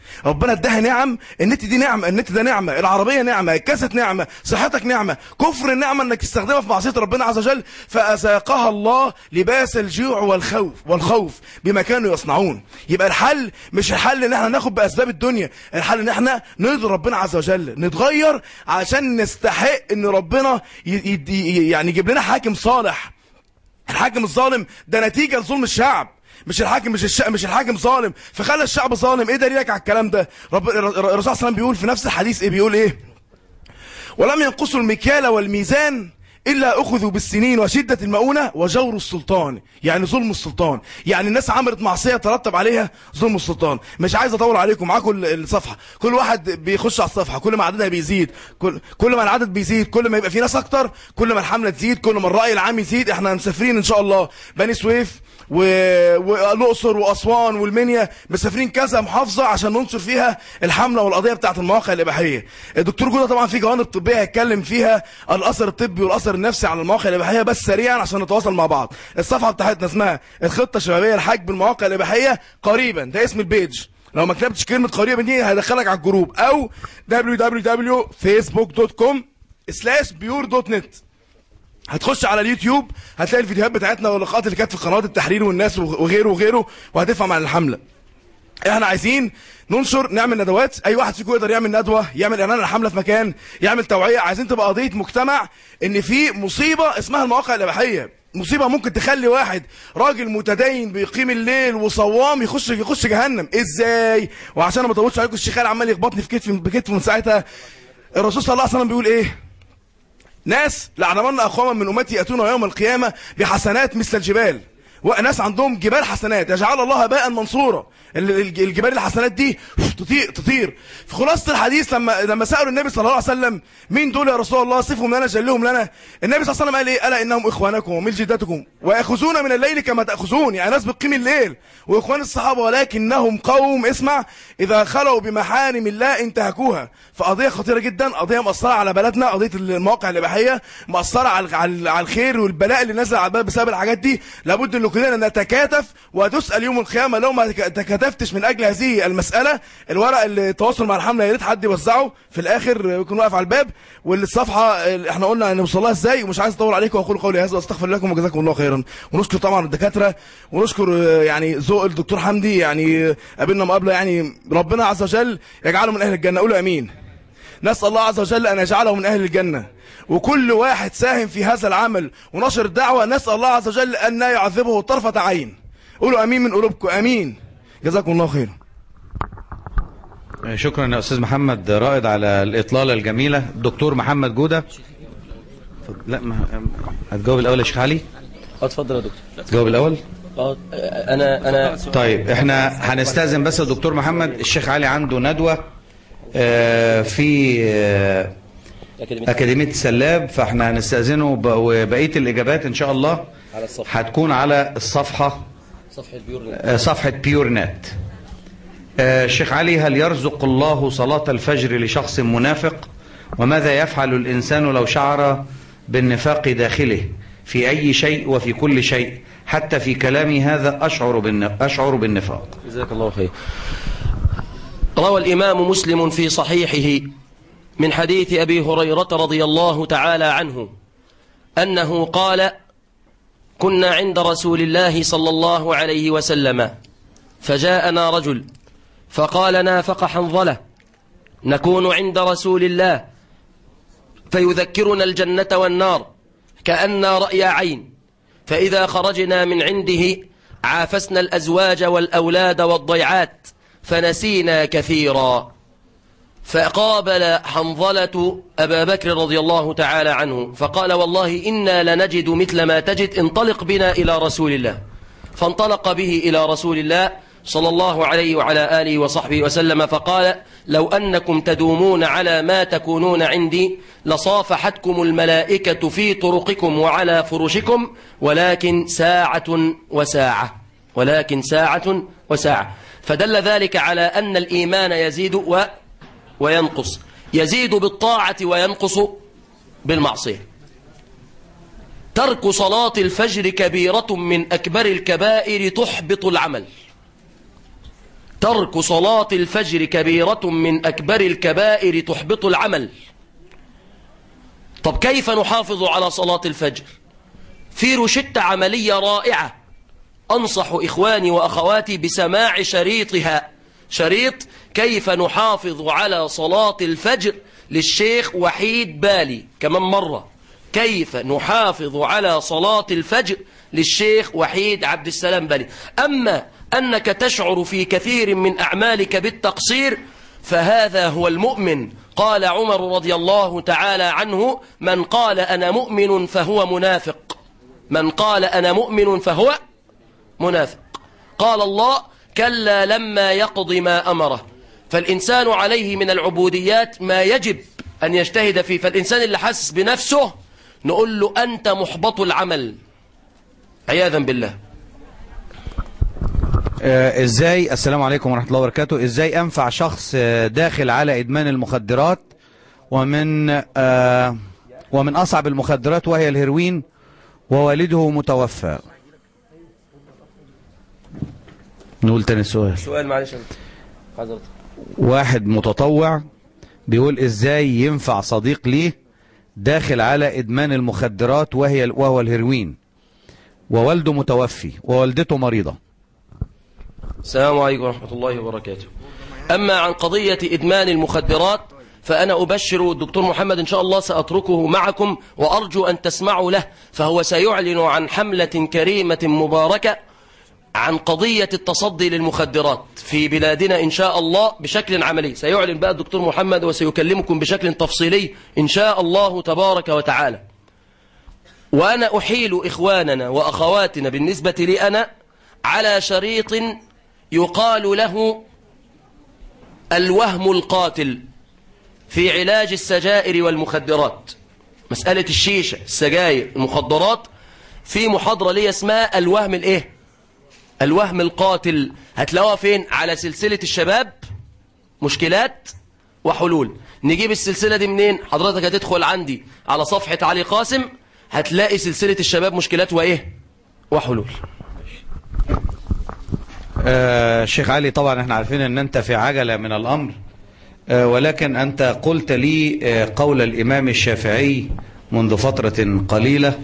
ربنا اداها نعم النت دي نعمه النت ده نعمه العربيه نعمه الكاسيت نعمه صحتك نعمه كفر النعمه انك تستخدمها في معصيه ربنا عز وجل فاذاقها الله لباس الجوع والخوف والخوف بما كانوا يصنعون يبقى الحل مش الحل ان احنا ناخد باسباب الدنيا الحل ان احنا نرضي ربنا عز وجل نتغير عشان نستحق ان ربنا ي- ي- يعني يجيب لنا حاكم صالح الحاكم الظالم ده نتيجة لظلم الشعب مش الحاكم مش الش... مش الحاكم ظالم فخلى الشعب ظالم ايه دليلك على الكلام ده رب... الر- الرسول صلى الله عليه وسلم بيقول في نفس الحديث ايه بيقول ايه ولم ينقصوا المكيال والميزان إلا أخذوا بالسنين وشدة المؤونة وجور السلطان يعني ظلم السلطان يعني الناس عملت معصية ترتب عليها ظلم السلطان مش عايز أطول عليكم معاكم ال- الصفحة كل واحد بيخش على الصفحة كل ما عددها بيزيد كل, كل ما العدد بيزيد كل ما يبقى في ناس أكتر كل ما الحملة تزيد كل ما الرأي العام يزيد احنا مسافرين إن شاء الله بني سويف و... والاقصر واسوان والمنيا مسافرين كذا محافظه عشان ننشر فيها الحمله والقضيه بتاعه المواقع الاباحيه الدكتور جوده طبعا في جوانب طبيه هيتكلم فيها الاثر الطبي والاثر النفسي على المواقع الاباحيه بس سريعا عشان نتواصل مع بعض الصفحه بتاعتنا اسمها الخطه الشبابيه لحجب المواقع الاباحيه قريبا ده اسم البيج لو ما كتبتش كلمه قريبا دي هيدخلك على الجروب او www.facebook.com سلاش بيور دوت نت هتخش على اليوتيوب هتلاقي الفيديوهات بتاعتنا واللقاءات اللي كانت في قنوات التحرير والناس وغيره وغيره وهتفهم عن الحمله احنا عايزين ننشر نعمل ندوات اي واحد فيكم يقدر يعمل ندوه يعمل اعلان الحمله في مكان يعمل توعيه عايزين تبقى قضيه مجتمع ان في مصيبه اسمها المواقع الاباحيه مصيبه ممكن تخلي واحد راجل متدين بيقيم الليل وصوام يخش يخش جهنم ازاي وعشان ما اطولش عليكم الشيخ علي عمال يخبطني في كتفي بكتفه من ساعتها الرسول صلى الله عليه وسلم بيقول ايه ناس لعنمنا اقواما من امتي ياتون يوم القيامه بحسنات مثل الجبال وناس عندهم جبال حسنات يجعل الله هباء منصورا ال- ال- الجبال الحسنات دي تطير تطير في خلاصه الحديث لما لما سالوا النبي صلى الله عليه وسلم مين دول يا رسول الله صفهم لنا جلهم لنا النبي صلى الله عليه وسلم قال ايه الا انهم اخوانكم ومن جدتكم وياخذون من الليل كما تاخذون يعني ناس بتقيم الليل واخوان الصحابه ولكنهم قوم اسمع اذا خلوا بمحارم الله انتهكوها فقضيه خطيره جدا قضيه مأثره على بلدنا قضيه المواقع الاباحيه مأثره على على على الخير والبلاء اللي نزل على البلد بسبب الحاجات دي لابد ان كلنا نتكاتف وتسال يوم القيامه لو ما تك- تكاتفتش من اجل هذه المساله الورق اللي التواصل مع الحمله يا ريت حد يوزعه في الاخر يكون واقف على الباب والصفحه اللي احنا قلنا نوصل لها ازاي ومش عايز اطول عليكم واقول قولي هذا واستغفر لكم وجزاكم الله خيرا ونشكر طبعا الدكاتره ونشكر آه، يعني ذوق الدكتور حمدي يعني آه، قابلنا مقابله يعني ربنا عز وجل يجعله من اهل الجنه قولوا امين نسأل الله عز وجل أن يجعله من أهل الجنة وكل واحد ساهم في هذا العمل ونشر الدعوة نسأل الله عز وجل أن لا يعذبه طرفة عين قولوا أمين من قلوبكم أمين جزاكم الله خيرا شكرا يا استاذ محمد رائد على الاطلاله الجميله الدكتور محمد جوده لا ما هتجاوب الاول يا شيخ علي اتفضل يا دكتور تجاوب الاول اه انا انا طيب احنا هنستاذن بس الدكتور محمد الشيخ علي عنده ندوه آه، في آه، أكاديمية اكاديميه السلاب فاحنا هنستاذنه ب- وبقيه الاجابات ان شاء الله على الصفحة هتكون على الصفحه صفحة بيور آه، صفحة بيور نت آه، الشيخ علي هل يرزق الله صلاة الفجر لشخص منافق وماذا يفعل الإنسان لو شعر بالنفاق داخله في أي شيء وفي كل شيء حتى في كلامي هذا أشعر, بالن... أشعر بالنفاق جزاك الله خير روى الإمام مسلم في صحيحه من حديث أبي هريرة رضي الله تعالى عنه أنه قال كنا عند رسول الله صلى الله عليه وسلم فجاءنا رجل فقال نافق حنظلة نكون عند رسول الله فيذكرنا الجنة والنار كأن رأي عين فإذا خرجنا من عنده عافسنا الأزواج والأولاد والضيعات فنسينا كثيرا فقابل حنظلة أبا بكر رضي الله تعالى عنه فقال والله إنا لنجد مثل ما تجد انطلق بنا إلى رسول الله فانطلق به إلى رسول الله صلى الله عليه وعلى آله وصحبه وسلم فقال لو أنكم تدومون على ما تكونون عندي لصافحتكم الملائكة في طرقكم وعلى فرشكم ولكن ساعة وساعة ولكن ساعة وساعة فدل ذلك على أن الإيمان يزيد و وينقص يزيد بالطاعة وينقص بالمعصية ترك صلاة الفجر كبيرة من أكبر الكبائر تحبط العمل ترك صلاة الفجر كبيرة من أكبر الكبائر تحبط العمل طب كيف نحافظ على صلاة الفجر في روشتة عملية رائعة أنصح إخواني وأخواتي بسماع شريطها شريط كيف نحافظ على صلاة الفجر للشيخ وحيد بالي كمان مرة كيف نحافظ على صلاة الفجر للشيخ وحيد عبد السلام بالي أما أنك تشعر في كثير من أعمالك بالتقصير فهذا هو المؤمن قال عمر رضي الله تعالى عنه من قال أنا مؤمن فهو منافق من قال أنا مؤمن فهو منافق قال الله كلا لما يقض ما أمره فالإنسان عليه من العبوديات ما يجب أن يجتهد فيه فالإنسان اللي حاسس بنفسه نقول له أنت محبط العمل عياذا بالله آه، ازاي السلام عليكم ورحمة الله وبركاته ازاي انفع شخص آه، داخل على ادمان المخدرات ومن آه، ومن اصعب المخدرات وهي الهيروين ووالده متوفى نقول تاني السؤال سؤال معلش حضرتك واحد متطوع بيقول ازاي ينفع صديق ليه داخل على ادمان المخدرات وهي وهو الهيروين ووالده متوفي ووالدته مريضة السلام عليكم ورحمة الله وبركاته أما عن قضية إدمان المخدرات فأنا أبشر الدكتور محمد إن شاء الله سأتركه معكم وأرجو أن تسمعوا له فهو سيعلن عن حملة كريمة مباركة عن قضية التصدي للمخدرات في بلادنا إن شاء الله بشكل عملي سيعلن بقى الدكتور محمد وسيكلمكم بشكل تفصيلي إن شاء الله تبارك وتعالى وأنا أحيل إخواننا وأخواتنا بالنسبة لي أنا على شريط يقال له الوهم القاتل في علاج السجائر والمخدرات مسألة الشيشة السجائر المخدرات في محاضرة لي اسمها الوهم الايه الوهم القاتل هتلاقوها فين على سلسلة الشباب مشكلات وحلول نجيب السلسلة دي منين حضرتك هتدخل عندي على صفحة علي قاسم هتلاقي سلسلة الشباب مشكلات وايه وحلول آه شيخ علي طبعا احنا عارفين ان انت في عجلة من الامر آه ولكن انت قلت لي آه قول الامام الشافعي منذ فترة قليلة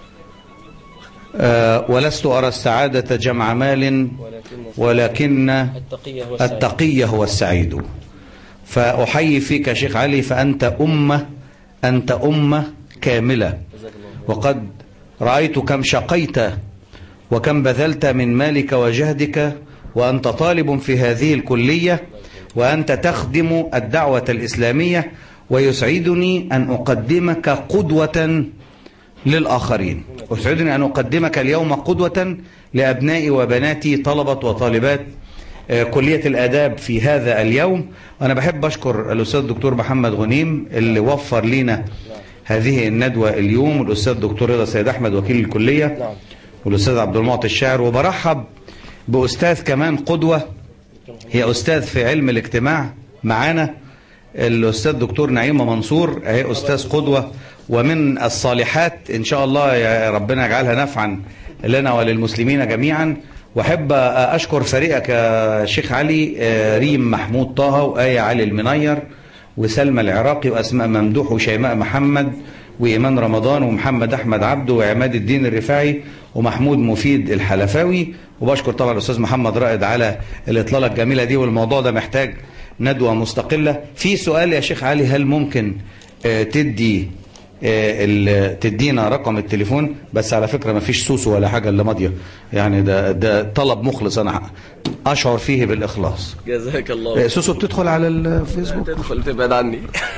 آه ولست ارى السعادة جمع مال ولكن التقية هو السعيد. التقي هو السعيد فأحيي فيك يا شيخ علي فأنت أمة أنت أمة كاملة وقد رأيت كم شقيت وكم بذلت من مالك وجهدك وأنت طالب في هذه الكلية وأنت تخدم الدعوة الإسلامية ويسعدني أن أقدمك قدوة للآخرين ويسعدني أن أقدمك اليوم قدوة لأبنائي وبناتي طلبة وطالبات آه، كلية الآداب في هذا اليوم وأنا بحب أشكر الأستاذ الدكتور محمد غنيم اللي وفر لنا هذه الندوة اليوم والأستاذ الدكتور رضا سيد أحمد وكيل الكلية والأستاذ عبد المعطي الشاعر وبرحب بأستاذ كمان قدوة هي أستاذ في علم الاجتماع معانا الأستاذ دكتور نعيمة منصور هي أستاذ قدوة ومن الصالحات إن شاء الله يا ربنا يجعلها نفعا لنا وللمسلمين جميعا وأحب أشكر فريقك يا شيخ علي آه، ريم محمود طه وآية علي المنير وسلمى العراقي وأسماء ممدوح وشيماء محمد وإيمان رمضان ومحمد أحمد عبده وعماد الدين الرفاعي ومحمود مفيد الحلفاوي وبشكر طبعا الأستاذ محمد رائد على الإطلالة الجميلة دي والموضوع ده محتاج ندوة مستقلة في سؤال يا شيخ علي هل ممكن آه، تدي آه، ال- تدينا رقم التليفون بس على فكرة ما فيش سوسو ولا حاجة اللي ماضية يعني ده, ده طلب مخلص أنا أشعر فيه بالإخلاص جزاك الله آه، سوسو بتدخل على الفيسبوك تدخل تبعد عني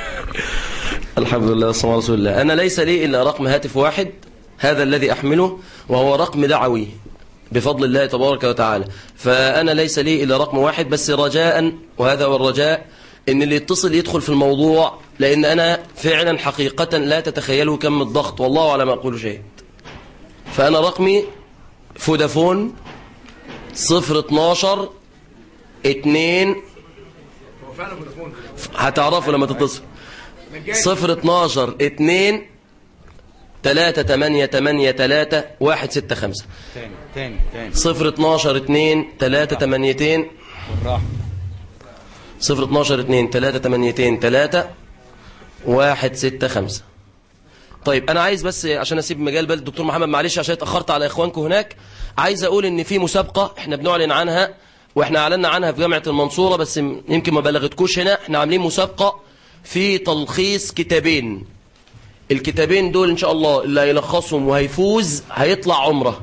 الحمد لله والصلاة على رسول الله أنا ليس لي إلا رقم هاتف واحد هذا الذي أحمله وهو رقم دعوي بفضل الله تبارك وتعالى فأنا ليس لي إلا رقم واحد بس رجاء وهذا هو الرجاء إن اللي يتصل يدخل في الموضوع لأن أنا فعلا حقيقة لا تتخيلوا كم الضغط والله على ما أقول شيء فأنا رقمي فودافون صفر اتناشر اتنين هتعرفوا لما تتصل صفر اتناشر اتنين تلاتة تمانية تمانية تلاتة واحد ستة خمسة تاني تاني تاني صفر اتناشر اتنين تلاتة تمانيتين بالراحة صفر اتناشر اتنين تلاتة تمانيتين تلاتة واحد ستة خمسة طيب انا عايز بس عشان اسيب مجال بل الدكتور محمد معلش عشان اتاخرت على اخوانكم هناك عايز اقول ان في مسابقه احنا بنعلن عنها واحنا اعلنا عنها في جامعه المنصوره بس م- يمكن ما بلغتكوش هنا احنا عاملين مسابقه في تلخيص كتابين الكتابين دول ان شاء الله اللي هيلخصهم وهيفوز هيطلع عمره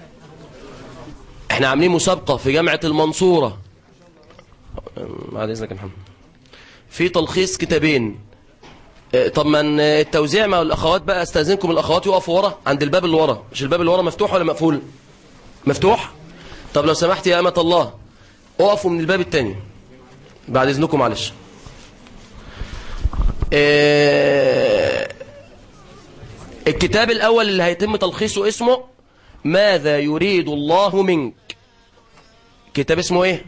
احنا عاملين مسابقه في جامعه المنصوره بعد اذنك يا محمد في تلخيص كتابين آه، طب من آه، التوزيع مع الاخوات بقى استاذنكم الاخوات يقفوا ورا عند الباب اللي ورا مش الباب اللي ورا مفتوح ولا مقفول مفتوح طب لو سمحت يا امه الله اقفوا من الباب التاني بعد اذنكم معلش آه، الكتاب الاول اللي هيتم تلخيصه اسمه ماذا يريد الله منك كتاب اسمه ايه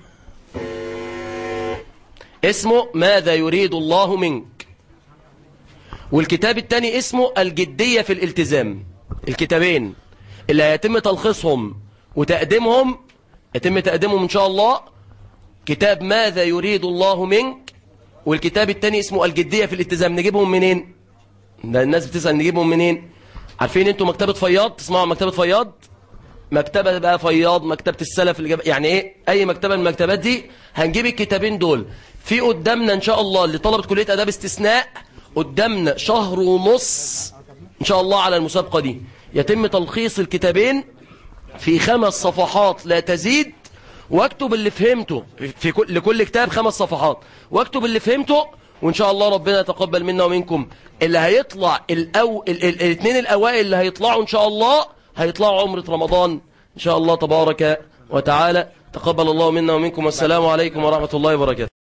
اسمه ماذا يريد الله منك والكتاب الثاني اسمه الجدية في الالتزام الكتابين اللي هيتم تلخيصهم وتقديمهم يتم تقديمهم إن شاء الله كتاب ماذا يريد الله منك والكتاب الثاني اسمه الجدية في الالتزام نجيبهم منين ده الناس بتسأل نجيبهم منين عارفين انتوا مكتبة فياض تسمعوا عن مكتبة فياض مكتبة بقى فياض مكتبة السلف اللي جاب يعني ايه اي مكتبة من المكتبات دي هنجيب الكتابين دول في قدامنا ان شاء الله لطلبة كلية اداب استثناء قدامنا شهر ونص ان شاء الله على المسابقة دي يتم تلخيص الكتابين في خمس صفحات لا تزيد واكتب اللي فهمته في كل لكل كتاب خمس صفحات واكتب اللي فهمته وان شاء الله ربنا يتقبل منا ومنكم اللي هيطلع الأو... ال... ال... الاثنين الاوائل اللي هيطلعوا ان شاء الله هيطلعوا عمرة رمضان ان شاء الله تبارك وتعالى تقبل الله منا ومنكم والسلام عليكم ورحمة الله وبركاته